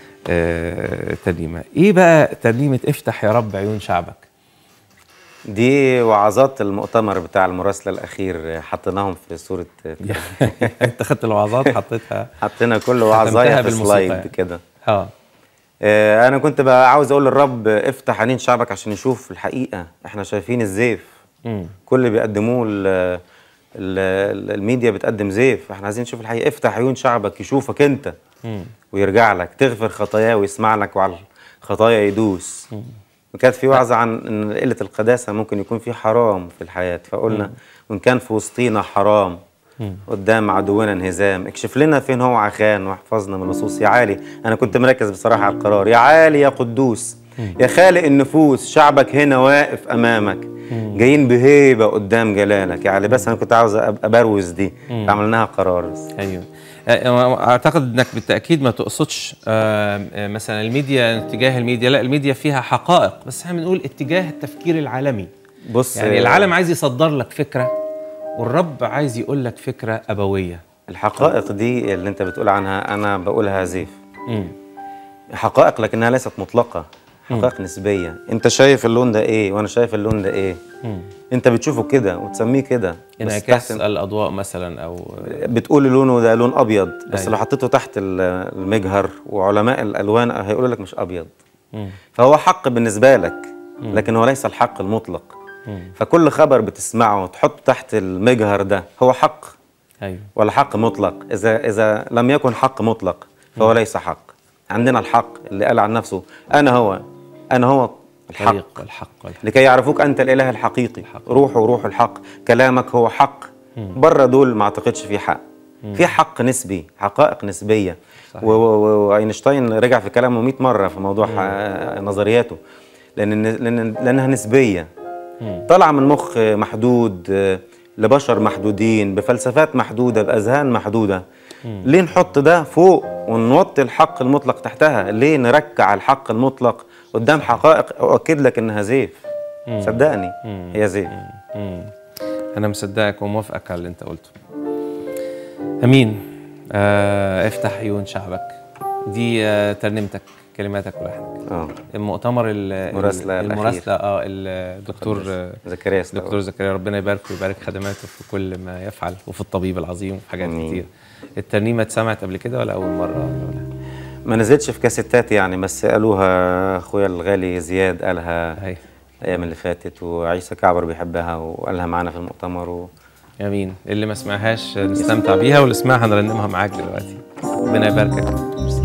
آه ترنيمة ايه بقى ترنيمة افتح يا رب عيون شعبك دي وعظات المؤتمر بتاع المراسلة الأخير حطيناهم في صورة انت خدت الوعظات حطيتها حطينا كل ختمتها وعظايا في بالموسيقى سلايد يعني. كده اه آه، انا كنت بقى عاوز اقول للرب افتح عينين شعبك عشان يشوف الحقيقه احنا شايفين الزيف مم. كل اللي بيقدموه ال- ال- الميديا بتقدم زيف احنا عايزين نشوف الحقيقه افتح عيون شعبك يشوفك انت مم. ويرجع لك تغفر خطاياه ويسمع لك وعلى الخطايا يدوس وكانت في وعظه عن ان قله القداسه ممكن يكون في حرام في الحياه فقلنا وان كان في وسطينا حرام قدام عدونا انهزام اكشف لنا فين هو عخان واحفظنا من لصوص يا عالي انا كنت مركز بصراحه على القرار يا عالي يا قدوس يا خالق النفوس شعبك هنا واقف امامك جايين بهيبه قدام جلالك يا علي بس انا كنت عاوز ابقى بروز دي عملناها قرار بس ايوه آه، اعتقد انك بالتاكيد ما تقصدش آه، آه، مثلا الميديا اتجاه الميديا لا الميديا فيها حقائق بس احنا بنقول اتجاه التفكير العالمي بص يعني آه، العالم عايز يصدر لك فكره والرب عايز يقول لك فكره ابويه الحقائق دي اللي انت بتقول عنها انا بقولها زيف مم. حقائق لكنها ليست مطلقه حقائق نسبيه انت شايف اللون ده ايه وانا شايف اللون ده ايه انت بتشوفه كده وتسميه كده بس انعكاس تحت الاضواء مثلا او بتقول لونه ده لون ابيض بس أيوة. لو حطيته تحت ال- المجهر وعلماء الالوان هيقولوا لك مش ابيض مم. فهو حق بالنسبه لك لكن هو ليس الحق المطلق فكل خبر بتسمعه تحطه تحت المجهر ده هو حق ايوه ولا حق مطلق اذا اذا لم يكن حق مطلق فهو ليس حق عندنا الحق اللي قال عن نفسه انا هو انا هو الحق الحق والحق والحق لكي يعرفوك انت الاله الحقيقي روح وروح الحق كلامك هو حق بره دول ما اعتقدش فيه حق في حق نسبي حقائق نسبيه صحيح. و- و- واينشتاين رجع في كلامه 100 مره في موضوع ح- نظرياته لان لان لانها نسبيه طالعه من مخ محدود آه، لبشر محدودين بفلسفات محدوده باذهان محدوده ليه نحط ده فوق ونوطي الحق المطلق تحتها ليه نركع الحق المطلق قدام حقائق اؤكد لك انها زيف صدقني هي زيف انا مصدقك وموافقك على اللي انت قلته امين آه افتح عيون شعبك دي آه ترنيمتك كلماتك ولحنك اه المؤتمر ال- مراسلة الأخير. المراسله اه الدكتور آه، زكريا استوى. دكتور زكريا ربنا يبارك ويبارك خدماته في كل ما يفعل وفي الطبيب العظيم وفي حاجات آمين. كتير الترنيمه اتسمعت قبل كده ولا اول مره ولا ما نزلتش في كاسيتات يعني بس قالوها اخويا الغالي زياد قالها هي الايام اللي فاتت وعيسى كعبر بيحبها وقالها معانا في المؤتمر و... امين اللي ما سمعهاش نستمتع بيها واللي سمعها نرنمها معاك دلوقتي ربنا يباركك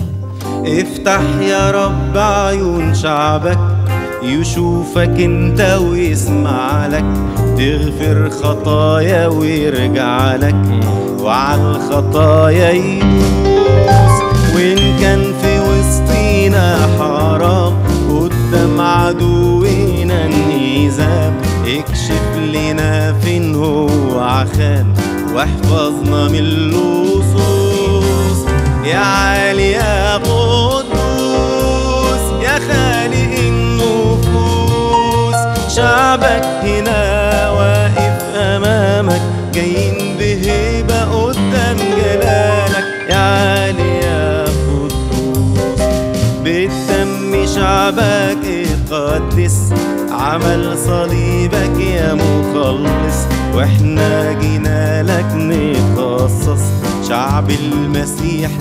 افتح يا رب عيون شعبك يشوفك انت ويسمع لك تغفر خطايا ويرجع لك وعلى الخطايا يدوس وان كان في وسطينا حرام قدام عدونا النظام اكشف لنا فين هو عخان واحفظنا من اللصوص يا عالي يا قدوس يا خالق النفوس شعبك هنا واقف امامك جايين بهيبه قدام جلالك يا عالي يا قدوس بالدم شعبك يقدس عمل صليبك يا مخلص واحنا جينا لك نخصص شعب المسيح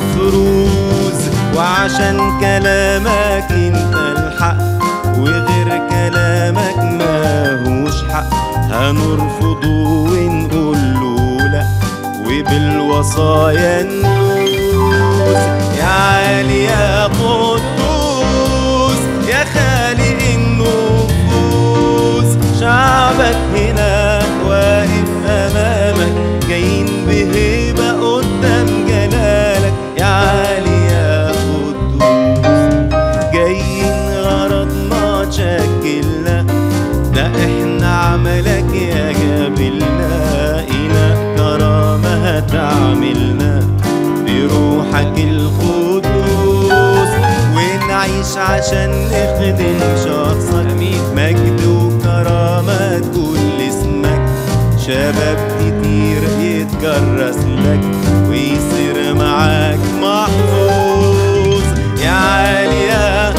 مفروز وعشان كلامك انت الحق وغير كلامك ماهوش حق هنرفضه ونقول له لا وبالوصايا ندوس يا عالي يا قدوس يا خالق النفوس شعبك هنا واقف امامك جايين بهيبه قدام جلالك يا عالي يا قدوس جايين غرضنا تشكلنا ده احنا عملك يا جابلنا إنا كرامة هتعملنا بروحك القدوس ونعيش عشان نخدم شخصك مجد وكرامة كل اسمك شباب كتير يتكرس لك ويصير معاك محفوظ يا عالي يا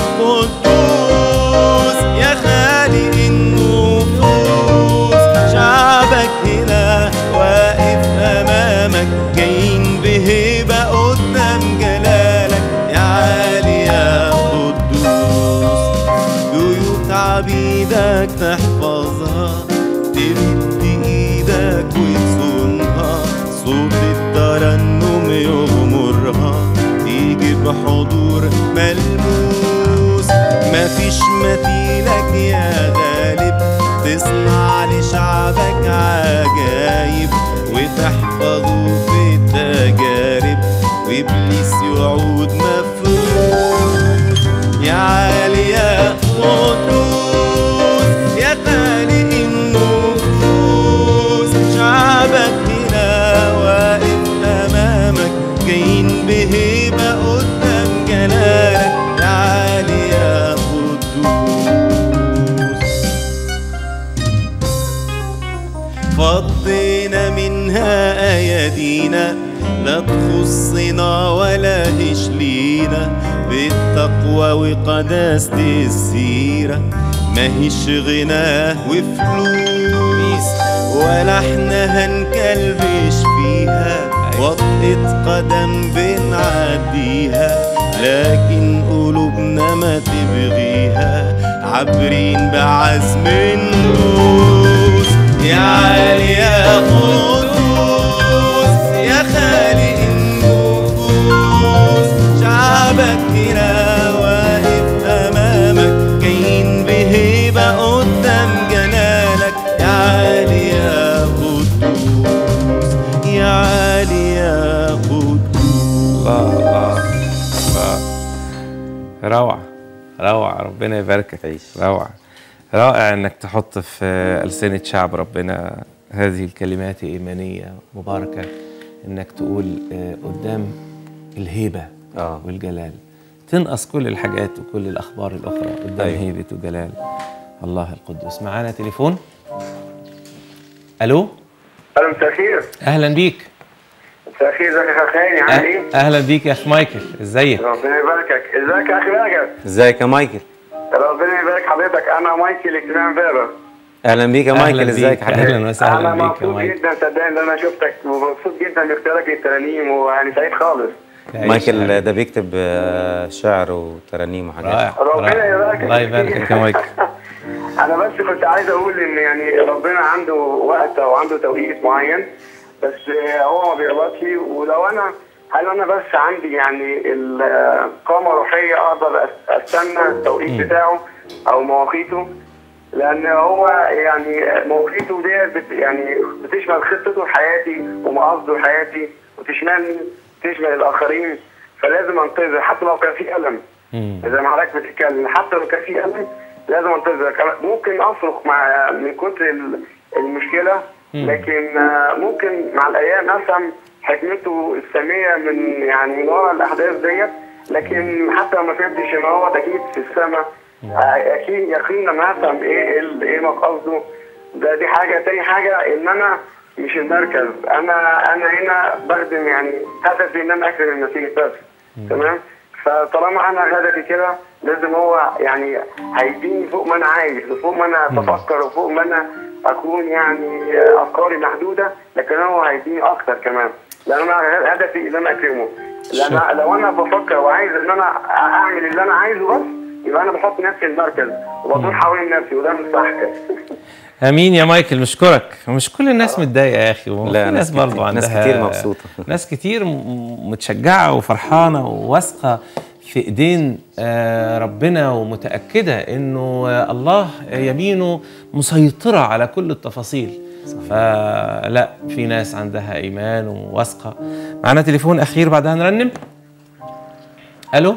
قدوس يا خالق النفوس شعبك هنا واقف امامك جايين بهيبه قدام جلالك يا عالي يا قدوس بيوت عبيدك تحفظها تمد ايدك وتصونها صوت الترنم يغمرها تيجي بحضور ملموس مفيش مثيلك يا غالب تصنع لشعبك عجايب وتحفظه في التجارب وابليس يعود مفروض يا عالي يا قدوس يا خالق النفوس شعبك هنا واقف امامك جايين بهيبه قدام جلالك يا عالي يا قدوس فضينا منها ايادينا لا تخصنا ولا هش لينا بالتقوى وقداسة السيرة ماهيش غنى وفلوس ولا احنا هنكلبش فيها وطئة قدم بنعديها لكن قلوبنا ما تبغيها عابرين بعزم ندوس يا عالي يا قدوس يا خالق النفوس شعبك هنا واقف امامك جايين بهيبه قدام جلالك يا عالي يا قدوس يا عالي يا روعة روعة ربنا يباركك تعيش. روعة رائع انك تحط في ألسنة شعب ربنا هذه الكلمات إيمانية مباركة انك تقول آه، قدام الهيبة آه. والجلال تنقص كل الحاجات وكل الأخبار الأخرى قدام أيوة. هيبة وجلال الله القدوس معانا تليفون ألو الو مساء الخير أهلا بيك مساء الخير ازيك يا اخ خالي عامل ايه؟ أه- أهلا بيك يا أخ مايكل ازيك ربنا يباركك ازيك يا اخي بهجت ازيك يا مايكل ربنا يبارك حضرتك انا مايكل اجتماع امبارح اهلا بيك يا أهلا مايكل بيك، ازيك حبيبي أهلا وسهلا انا بيك يا مبسوط مايكل جدا صدقني ان انا شفتك ومبسوط جدا باختيارك للترانيم ويعني سعيد خالص مايكل ده بيكتب آه، شعر وترانيم وحاجات رائع ربنا رائع. يبارك الله يباركك يا مايكل انا بس كنت عايز اقول ان يعني ربنا عنده وقت او عنده توقيت معين بس آه، هو ما بيغلطش ولو انا هل انا بس عندي يعني القامه روحيه اقدر أس- استنى التوقيت بتاعه او مواقيته لان هو يعني مواقيته ديت بت يعني بتشمل خطته لحياتي ومقاصده لحياتي وتشملني تشمل الاخرين فلازم انتظر حتى لو كان في الم مم. زي ما حضرتك بتتكلم حتى لو كان في الم لازم انتظر كمان ممكن افرق مع من كتر ال- المشكله لكن آه، ممكن مع الايام افهم حكمته الساميه من يعني من ورا الاحداث ديت لكن حتى لو ما فهمتش ان هو اكيد في السماء آه، اكيد يقين لما افهم ايه ال- ايه مقصده ده دي حاجه تاني حاجه ان انا مش المركز انا انا هنا بخدم يعني هدفي ان انا اخدم المسيح بس تمام فطالما انا هدفي كده لازم هو يعني هيديني فوق ما انا عايز وفوق ما انا بفكر وفوق ما انا اكون يعني افكاري محدوده لكن هو هيديني اكتر كمان لان انا هدفي ان انا اكرمه لان أنا- لو انا بفكر وعايز ان انا اعمل اللي انا عايزه بس يبقى انا بحط نفسي المركز وبدور حوالين نفسي وده مش صح امين يا مايكل نشكرك مش كل الناس متضايقه يا اخي وفي لا، ناس ناس برضه كتير- عندها ناس كتير مبسوطة. ناس كتير م- متشجعه وفرحانه وواثقه في ايدين آه، ربنا ومتاكده انه آه، الله يمينه مسيطره على كل التفاصيل فلا في ناس عندها ايمان وواثقه معانا تليفون اخير بعدها نرنم الو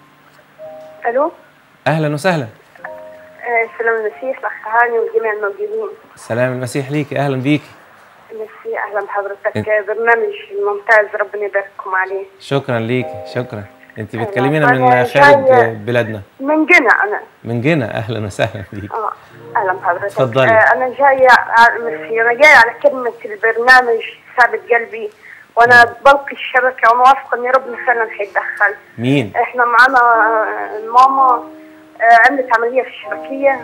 الو اهلا وسهلا آه، سلام المسيح الاخ هاني وجميع الموجودين سلام المسيح ليك اهلا بيك ميرسي اهلا بحضرتك آه، برنامج ممتاز ربنا يبارككم عليه شكرا ليك شكرا انت أهلا. بتكلمينا من أنا خارج جاية- بلادنا من جنة انا من جنة اهلا وسهلا بيك اه اهلا بحضرتك اتفضلي. آه انا جايه على- ميرسي انا جايه على كلمه البرنامج ثابت قلبي وانا بلقي الشبكه وانا واثقه ان ربنا فعلا حيتدخل مين احنا معانا آه، ماما آه، عملت عمليه في الشبكيه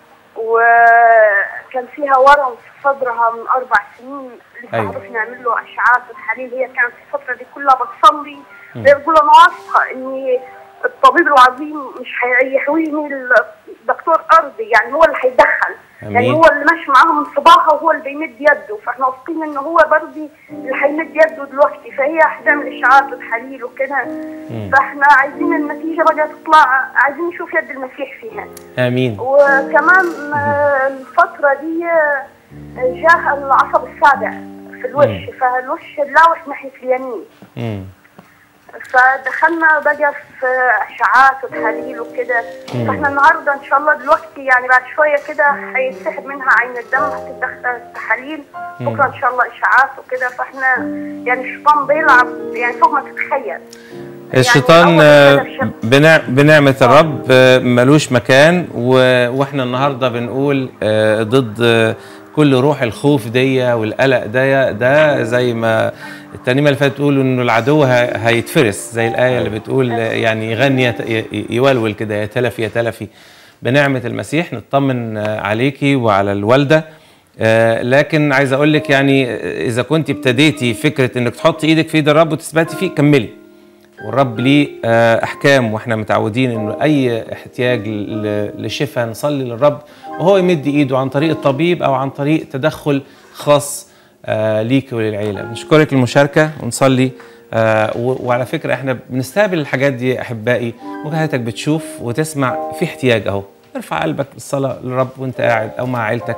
وكان فيها ورم في صدرها من اربع سنين لسه أيوة. عرفنا نعمل له اشعاعات وتحاليل هي كانت في الفتره دي كلها بتصلي بتقول انا واثقه ان الطبيب العظيم مش هيحويني الدكتور ارضي يعني هو اللي هيدخل يعني أمين. هو اللي ماشي معاها من صباحها وهو اللي بيمد يده فاحنا واثقين ان هو برضه اللي هيمد يده دلوقتي فهي هتعمل اشعاعات وتحاليل وكده فاحنا عايزين النتيجه بقى تطلع عايزين نشوف يد المسيح فيها امين وكمان آه، الفتره دي آه، جاه العصب السابع في الوش فالوش اللاوح ناحيه اليمين مم. فدخلنا بقى في اشعاعات وتحاليل وكده فاحنا النهارده ان شاء الله دلوقتي يعني بعد شويه كده هيتسحب منها عين الدم هتتدخل التحاليل بكره ان شاء الله اشعاعات وكده فاحنا يعني الشيطان بيلعب يعني فوق ما تتخيل الشيطان أول آه، كده الشب- بنع... بنعمة الرب آه، ملوش مكان و... واحنا النهارده بنقول آه، ضد آه، كل روح الخوف دي والقلق ده ده زي ما الترنيمه اللي فاتت تقول انه العدو ه... هيتفرس زي الايه اللي بتقول آه، يعني يغني يت... ي- يولول كده يا تلفي يا تلفي بنعمه المسيح نطمن آه، عليكي وعلى الوالده آه، لكن عايز اقول لك يعني آه، اذا كنت ابتديتي فكره انك تحطي ايدك في ايد الرب وتثبتي فيه كملي والرب ليه آه، احكام واحنا متعودين انه اي احتياج ل- لشفاء نصلي للرب وهو يمد ايده عن طريق الطبيب او عن طريق تدخل خاص آه، ليك وللعيله بنشكرك المشاركه ونصلي آه، و- وعلى فكره احنا بنستقبل الحاجات دي احبائي مجاهدتك بتشوف وتسمع في احتياج اهو ارفع قلبك بالصلاه للرب وانت قاعد او مع عيلتك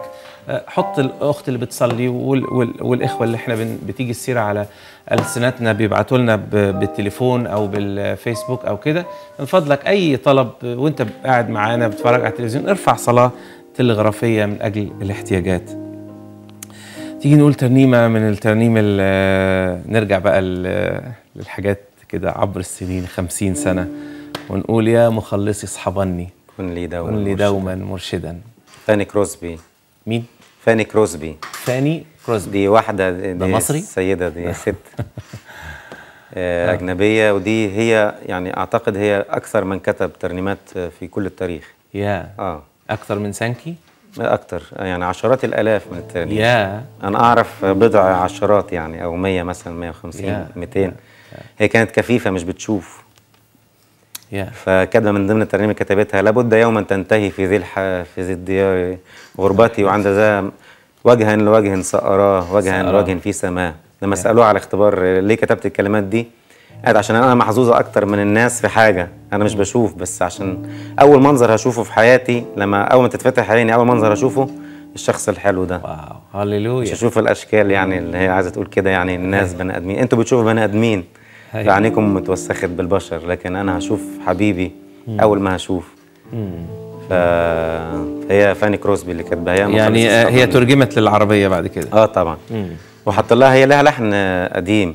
آه، حط الاخت اللي بتصلي وال وال والاخوه اللي احنا بن بتيجي السيره على السنتنا بيبعتوا لنا ب- بالتليفون او بالفيسبوك او كده من فضلك اي طلب وانت قاعد معانا بتتفرج على التلفزيون ارفع صلاه تلغرافيه من اجل الاحتياجات تيجي نقول ترنيمه من الترنيم ال- نرجع بقى ل- للحاجات كده عبر السنين خمسين سنه ونقول يا مخلصي اصحبني كن لي دوما كن لي مرشدا. دوما مرشدا فاني كروسبي مين؟ فاني كروسبي فاني كروزبي دي واحدة دي ده مصري؟ سيدة دي ست آه، أجنبية ودي هي يعني أعتقد هي أكثر من كتب ترنيمات في كل التاريخ يا آه اكتر من سانكي أكثر يعني عشرات الآلاف من الترنيمات يا أنا أعرف بضع عشرات يعني أو 100 مثلا 150 يا. 200 هي كانت كفيفة مش بتشوف يا فكده من ضمن الترنيمة اللي كتبتها لابد يوما تنتهي في ذي الح... في ذي الديار غربتي وعند ذا وجها لوجه سأراه وجها سأراه. لوجه في سماه لما سألوه على اختبار ليه كتبت الكلمات دي قالت عشان انا محظوظه اكتر من الناس في حاجه انا مش بشوف بس عشان اول منظر هشوفه في حياتي لما اول ما تتفتح عيني اول منظر هشوفه الشخص الحلو ده واو مش هللويا اشوف الاشكال يعني اللي هي عايزه تقول كده يعني الناس بني ادمين انتوا بتشوفوا بني ادمين أيوة. عينيكم متوسخت بالبشر لكن انا هشوف حبيبي اول ما هشوف ف... فهي فاني كروسبي اللي كاتباها هي يعني مخلص آه، هي الصبر. ترجمت للعربيه بعد كده اه طبعا وحط لها هي لها لحن آه، قديم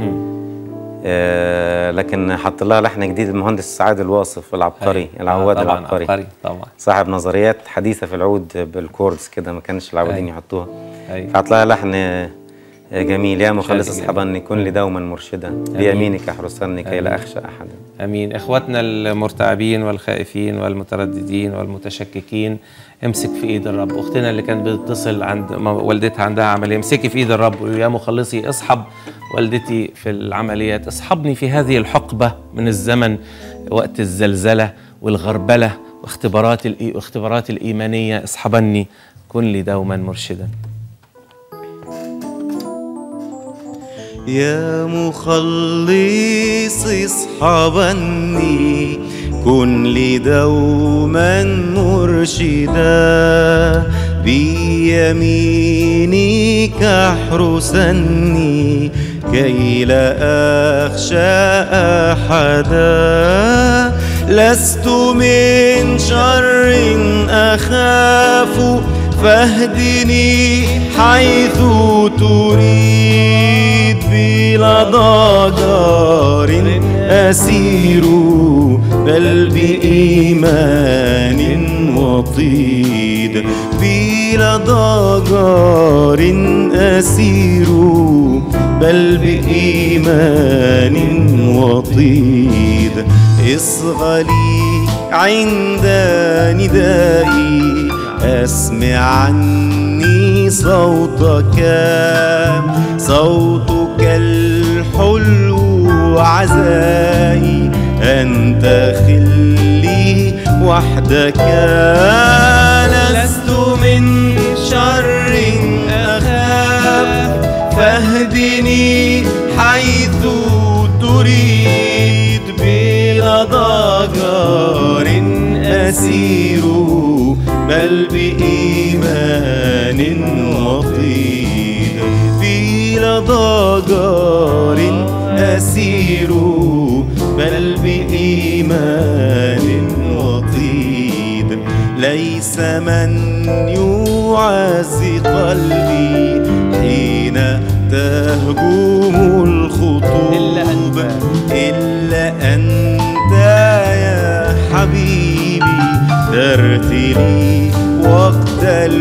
آه لكن حط لها لحن جديد المهندس سعاد الواصف العبقري أيوة. العواد آه، طبعا العبقري عبقري طبعا صاحب نظريات حديثه في العود بالكوردز كده ما كانش العوادين أيوة. يحطوها أيوة. فحط لها لحن آه، جميل يا مخلص جميل. اصحابني كن لي دوما مرشدا بيمينك احرسني كي لا اخشى احدا امين اخواتنا المرتعبين والخائفين والمترددين والمتشككين امسك في ايد الرب اختنا اللي كانت بتتصل عند ما والدتها عندها عمليه امسكي في ايد الرب وقولي يا مخلصي اصحب والدتي في العمليات اصحبني في هذه الحقبه من الزمن وقت الزلزله والغربله واختبارات الإي... واختبارات الايمانيه اصحبني كن لي دوما مرشدا يا مخلص اصحبني كن لي دوما مرشدا بيمينك احرسني كي لا اخشى احدا لست من شر اخاف فاهدني حيث تريد بلا ضجر أسير بل بإيمان وطيد بلا ضجر أسير بل بإيمان وطيد اصغى لي عند ندائي أسمع عني صوتك صوتك الحلو عزائي أنت خلي وحدك لست من شر أخاف فاهدني حيث تريد بلا ضجر أسير بل بإيمان وطيد بلا ضجر أسير بل بإيمان وطيد ليس من يعزي قلبي حين تهجم الخطوب إلا أنت يا حبيبي ترتلي وقت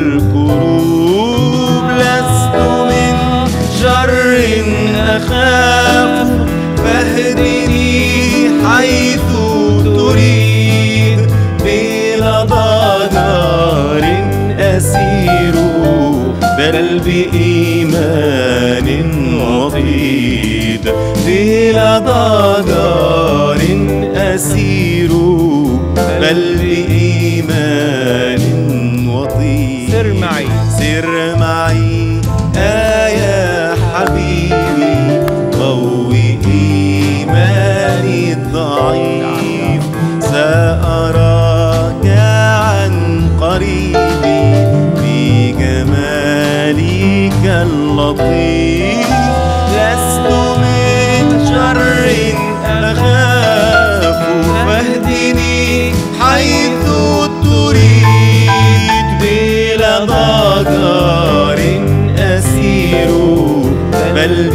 الكروب لست من شر أخاف فاهدني حيث تريد بلا ضجر أسير بل بإيمان وطيد بلا ضجر أسير بل بإيمان وطيد سر معي سر معي آه يا حبيبي قوي إيماني الضعيف سأراك عن قريب في جمال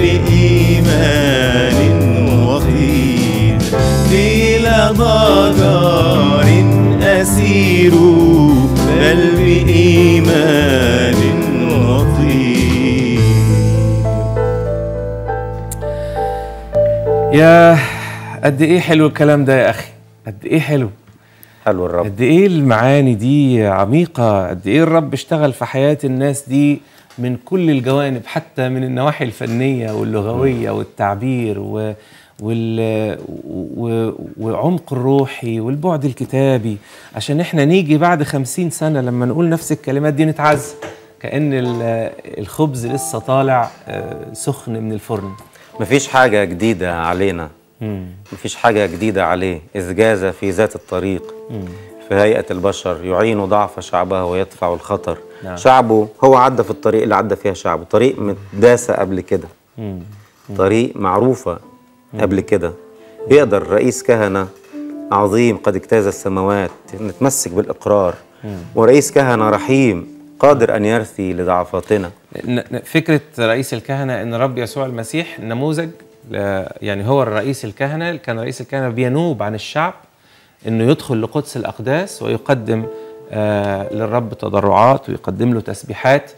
بإيمان وطيد بلا ضجر أسير بل بإيمان وطيد يا قد ايه حلو الكلام ده يا اخي قد ايه حلو حلو الرب قد ايه المعاني دي عميقة قد ايه الرب اشتغل في حياة الناس دي من كل الجوانب حتى من النواحي الفنية واللغوية والتعبير و وال... و... وعمق الروحي والبعد الكتابي عشان احنا نيجي بعد خمسين سنة لما نقول نفس الكلمات دي نتعز كأن ال- الخبز لسه طالع آه، سخن من الفرن مفيش حاجة جديدة علينا مفيش حاجة جديدة عليه إذ جاز في ذات الطريق في هيئة البشر يعين ضعف شعبه ويدفع الخطر نعم. شعبه هو عدى في الطريق اللي عدى فيها شعبه طريق متداسة قبل كده طريق معروفة قبل كده يقدر رئيس كهنة عظيم قد اجتاز السماوات نتمسك بالإقرار ورئيس كهنة رحيم قادر أن يرثي لضعفاتنا ن- ن- فكرة رئيس الكهنة إن الرب يسوع المسيح نموذج ل- يعني هو الرئيس الكهنة كان رئيس الكهنة بينوب عن الشعب إنه يدخل لقدس الأقداس ويقدم آه للرب تضرعات ويقدم له تسبيحات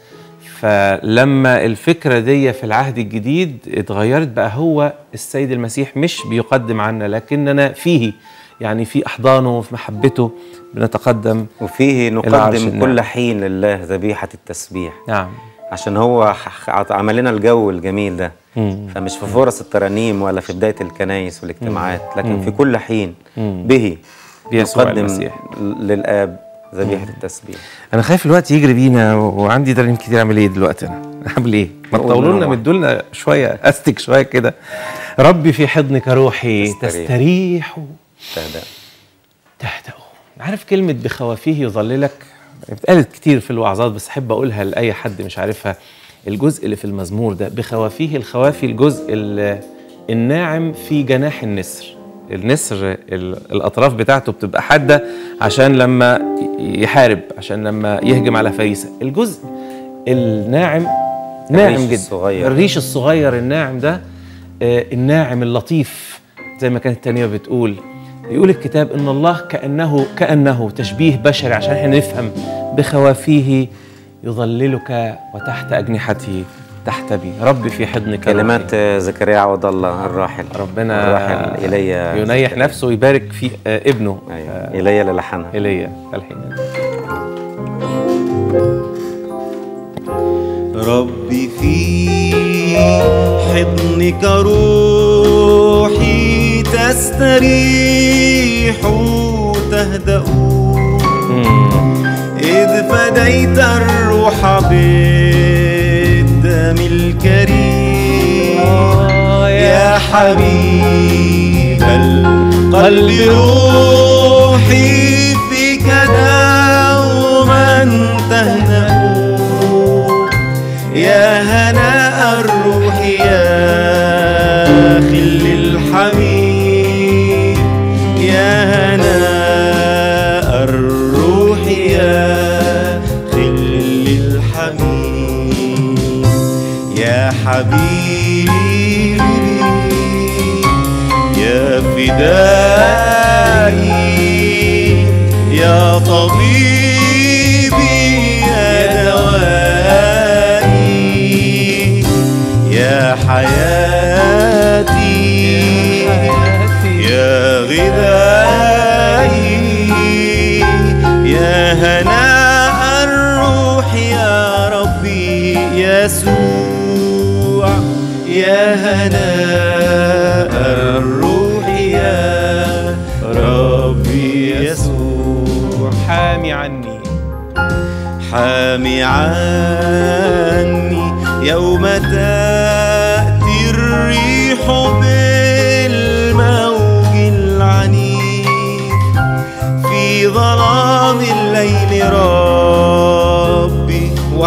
فلما الفكرة دي في العهد الجديد اتغيرت بقى هو السيد المسيح مش بيقدم عنا لكننا فيه يعني في أحضانه وفي محبته بنتقدم وفيه العرش نقدم النعم. كل حين لله ذبيحة التسبيح نعم عشان هو ح- ح- عمل لنا الجو الجميل ده فمش في فرص الترانيم ولا في بداية الكنايس والاجتماعات لكن في كل حين به بيسوع نقدم المسيح. للآب ذبيحة التسبيح انا خايف الوقت يجري بينا وعندي ترانيم كتير اعمل ايه دلوقتي انا اعمل ايه ما نقول تطولوا لنا لنا مدوا لنا شويه استك شويه كده ربي في حضنك روحي تستريح. تستريح تهدأ تهدأ عارف كلمة بخوافيه يظللك اتقالت كتير في الوعظات بس أحب أقولها لأي حد مش عارفها الجزء اللي في المزمور ده بخوافيه الخوافي الجزء ال- الناعم في جناح النسر النسر ال- الأطراف بتاعته بتبقى حادة عشان لما يحارب عشان لما يهجم على فريسة الجزء الناعم ناعم الريش جدا الصغير. الريش الصغير الناعم ده آه، الناعم اللطيف زي ما كانت التانية بتقول يقول الكتاب ان الله كانه كانه تشبيه بشري عشان احنا نفهم بخوافيه يظللك وتحت اجنحته تحتبي ربي في حضنك كلمات روحي. زكريا عوض الله الراحل ربنا الراحل إيليا ينيح زكريا. نفسه ويبارك في آه، ابنه أيوة. إيليا للحنها ايليا الحين ربي في حضنك روحي تستريح تهدأ إذ فديت الروح بالدم الكريم يا حبيب القلب روحي فيك دوما تهدأ يا هناء الروح يا خل الحبيب يا هناء الروح يا خل الحبيب يا حبيبي يا فدائي يا طبيبي يا دوائي يا حياتي يا غذائي يا هناء الروح يا ربي يسوع يا هناء الروح يا ربي يسوع حامي عني حامي عني يوم تأتي الريح بالموج العنيف في ظلام الليل ربي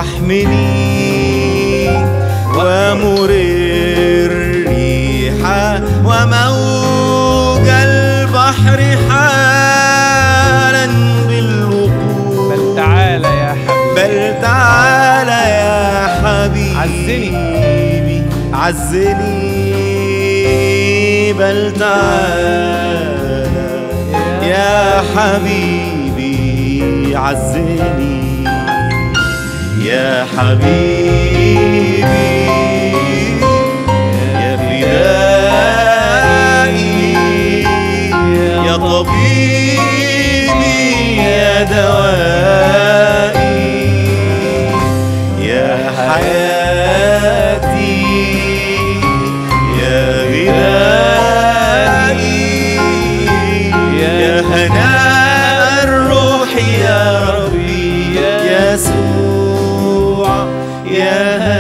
واحمني ومر الريح وموج البحر حالا بالوقوف بل تعالى يا حبيبي بل تعالى يا حبيبي عزني. عزني بل تعالى يا حبيبي عزني يا حبيبي يا فدائي يا طبيبي يا دوائي يا حياتي يا غذائي يا هناء الروح يا ربي يسوع يا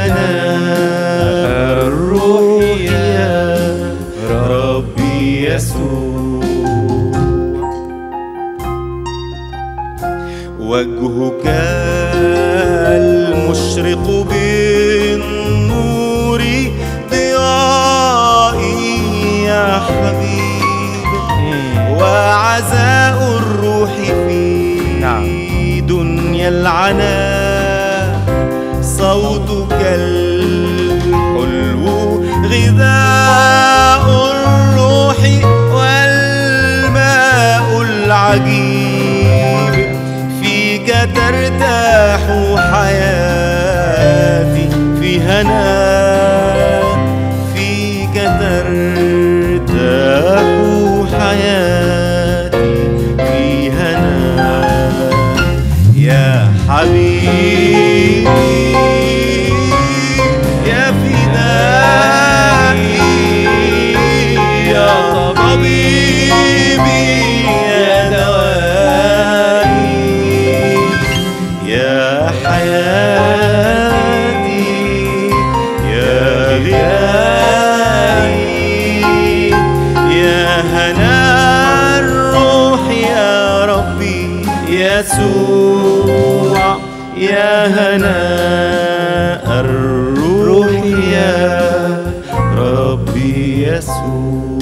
هناء الروح يا ربي يسوع وجهك المشرق بالنور ضيائي يا حبيب وعزاء الروح في دنيا العنا صوتك الحلو غذاء الروح والماء العجيب فيك ترتاح حياتي في هنا فيك ترتاح حياتي في هنا يا حبيبي يا فدائي يا طبيبي يا دوائي يا حياتي يا غذائي يا هناء الروح يا ربي يسوع يا هناء الروح يا ربي يسوع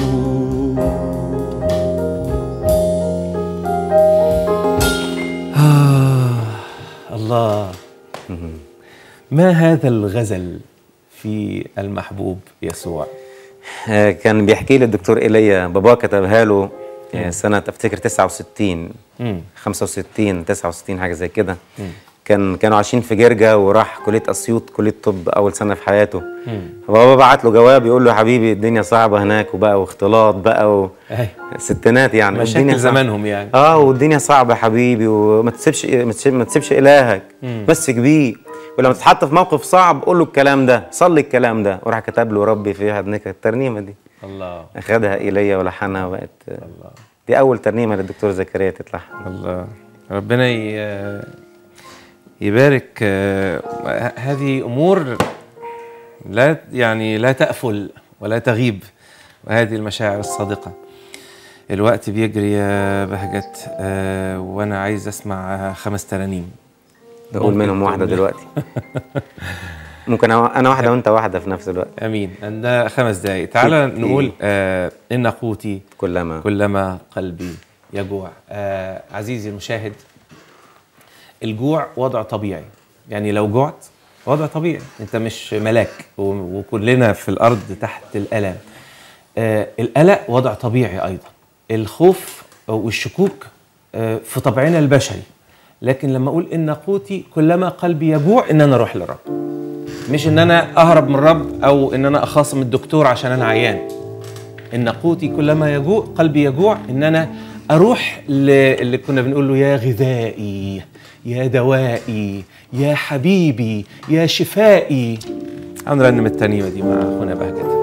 الله ما هذا الغزل في المحبوب يسوع آه، كان بيحكي لي الدكتور ايليا بابا كتبها له آه، سنة افتكر 69 مم. 65 69 حاجة زي كده كان كانوا عايشين في جرجا وراح كلية أسيوط كلية طب أول سنة في حياته بابا بعت له جواب يقول له يا حبيبي الدنيا صعبة هناك وبقى واختلاط بقى أي. وستينات يعني مشاكل الدنيا صعبة. زمانهم يعني اه والدنيا صعبة يا حبيبي وما تسيبش ما تسيب- ما تسيبش إلهك مسك بيه ولما تتحط في موقف صعب قول له الكلام ده صلي الكلام ده وراح كتب له ربي في هدنك الترنيمة دي الله أخدها إيليا ولحنها وبقت الله دي أول ترنيمة للدكتور زكريا تتلحن الله ربنا ي- يبارك آه، ه- هذه امور لا يعني لا تأفل ولا تغيب وهذه المشاعر الصادقة الوقت بيجري يا بهجت آه، وانا عايز اسمع خمس ترانيم أقول ممكن منهم واحدة تقول لي؟ دلوقتي ممكن أنا أنا واحدة وأنت واحدة في نفس الوقت امين عندنا خمس دقايق تعالى في- نقول آه ان قوتي كلما كلما قلبي يجوع آه عزيزي المشاهد الجوع وضع طبيعي يعني لو جوعت وضع طبيعي انت مش ملاك و- وكلنا في الارض تحت الالم آه القلق وضع طبيعي ايضا الخوف والشكوك آه في طبعنا البشري لكن لما اقول ان قوتي كلما قلبي يجوع ان انا اروح للرب مش ان انا اهرب من الرب او ان انا اخاصم الدكتور عشان انا عيان ان قوتي كلما يجوع قلبي يجوع ان انا اروح ل- اللي كنا بنقول له يا غذائي يا دوائي يا حبيبي يا شفائي هنرنم الترنيمه دي مع اخونا بهجت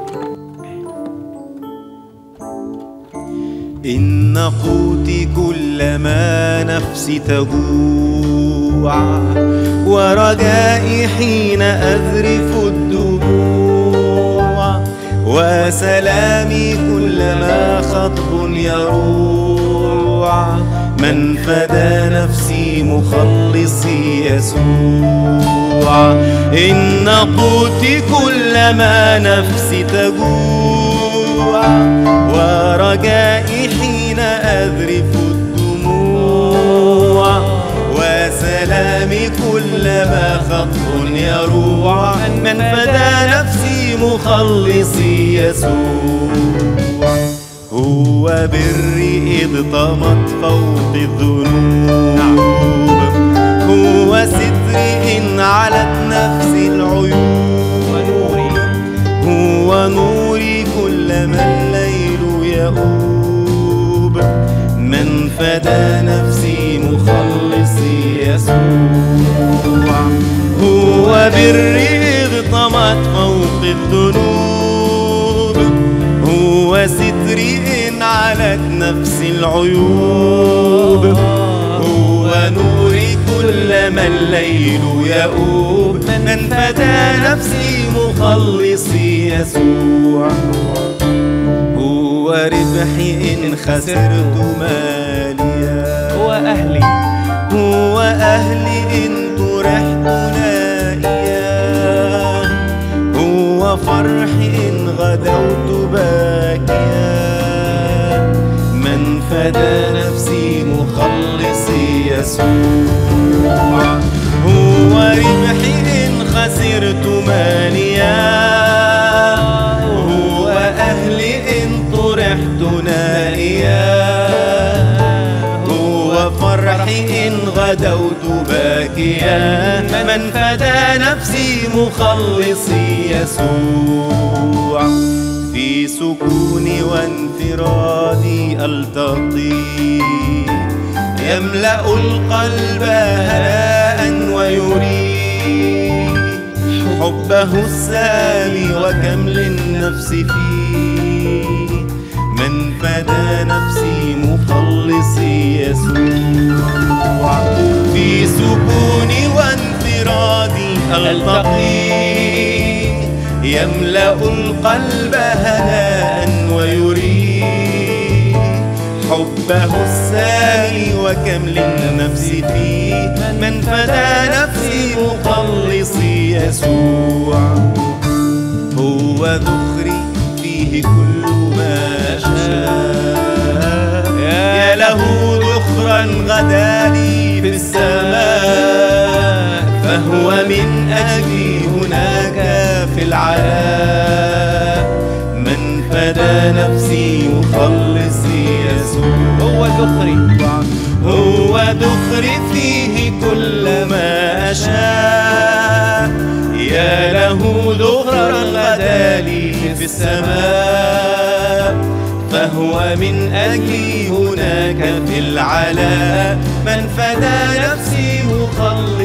إن قوتي كلما نفسي تجوع ورجائي حين أذرف الدموع وسلامي كلما خطب يروع من فدى نفسي مخلصي يسوع إن قوتي كلما نفسي تجوع ورجائي حين أذرف الدموع وسلامي كلما خطر يروع من فدى نفسي مخلصي يسوع هو بري إذ طمت فوق الذنوب هو ستري إن علت نفسي العيوب هو نوري كلما الليل يؤوب من فدى نفسي مخلصي يسوع هو بري إذ طمت فوق الذنوب هو ستري إن علت نفسي العيوب هو نوري كلما الليل يؤوب من فدى نفسي مخلصي يسوع هو ربحي إن خسرت ماليا هو أهلي هو أهلي إن طرحت نائيا هو فرحي إن غدوت باكيا من فدى نفسي مخلصي يسوع هو ربحي إن خسرت ماليا هو أهلي إن طرحت نائيا هو فرحي إن غدوت باكيا من فدى نفسي مخلصي يسوع في سكوني وانفرادي ألتقي يملأ القلب هناء ويري حبه السامي وكم للنفس فيه من فدى نفسي مخلصي يسوع في سكوني وانفرادي ألتقي يملأ القلب هناء ويري حبه السامي وكم للنفس فيه من فدى نفسي مخلصي يسوع هو ذخري فيه كل ما شاء يا له ذخرا غدا لي في السماء فهو من أجلي هناك في العلاء من فدى نفسي مخلصي يسوع هو ذخري هو ذخري فيه كل ما أشاء يا له ذخرا غدا لي في السماء فهو من أجلي هناك في العلا من فدى نفسي مخلص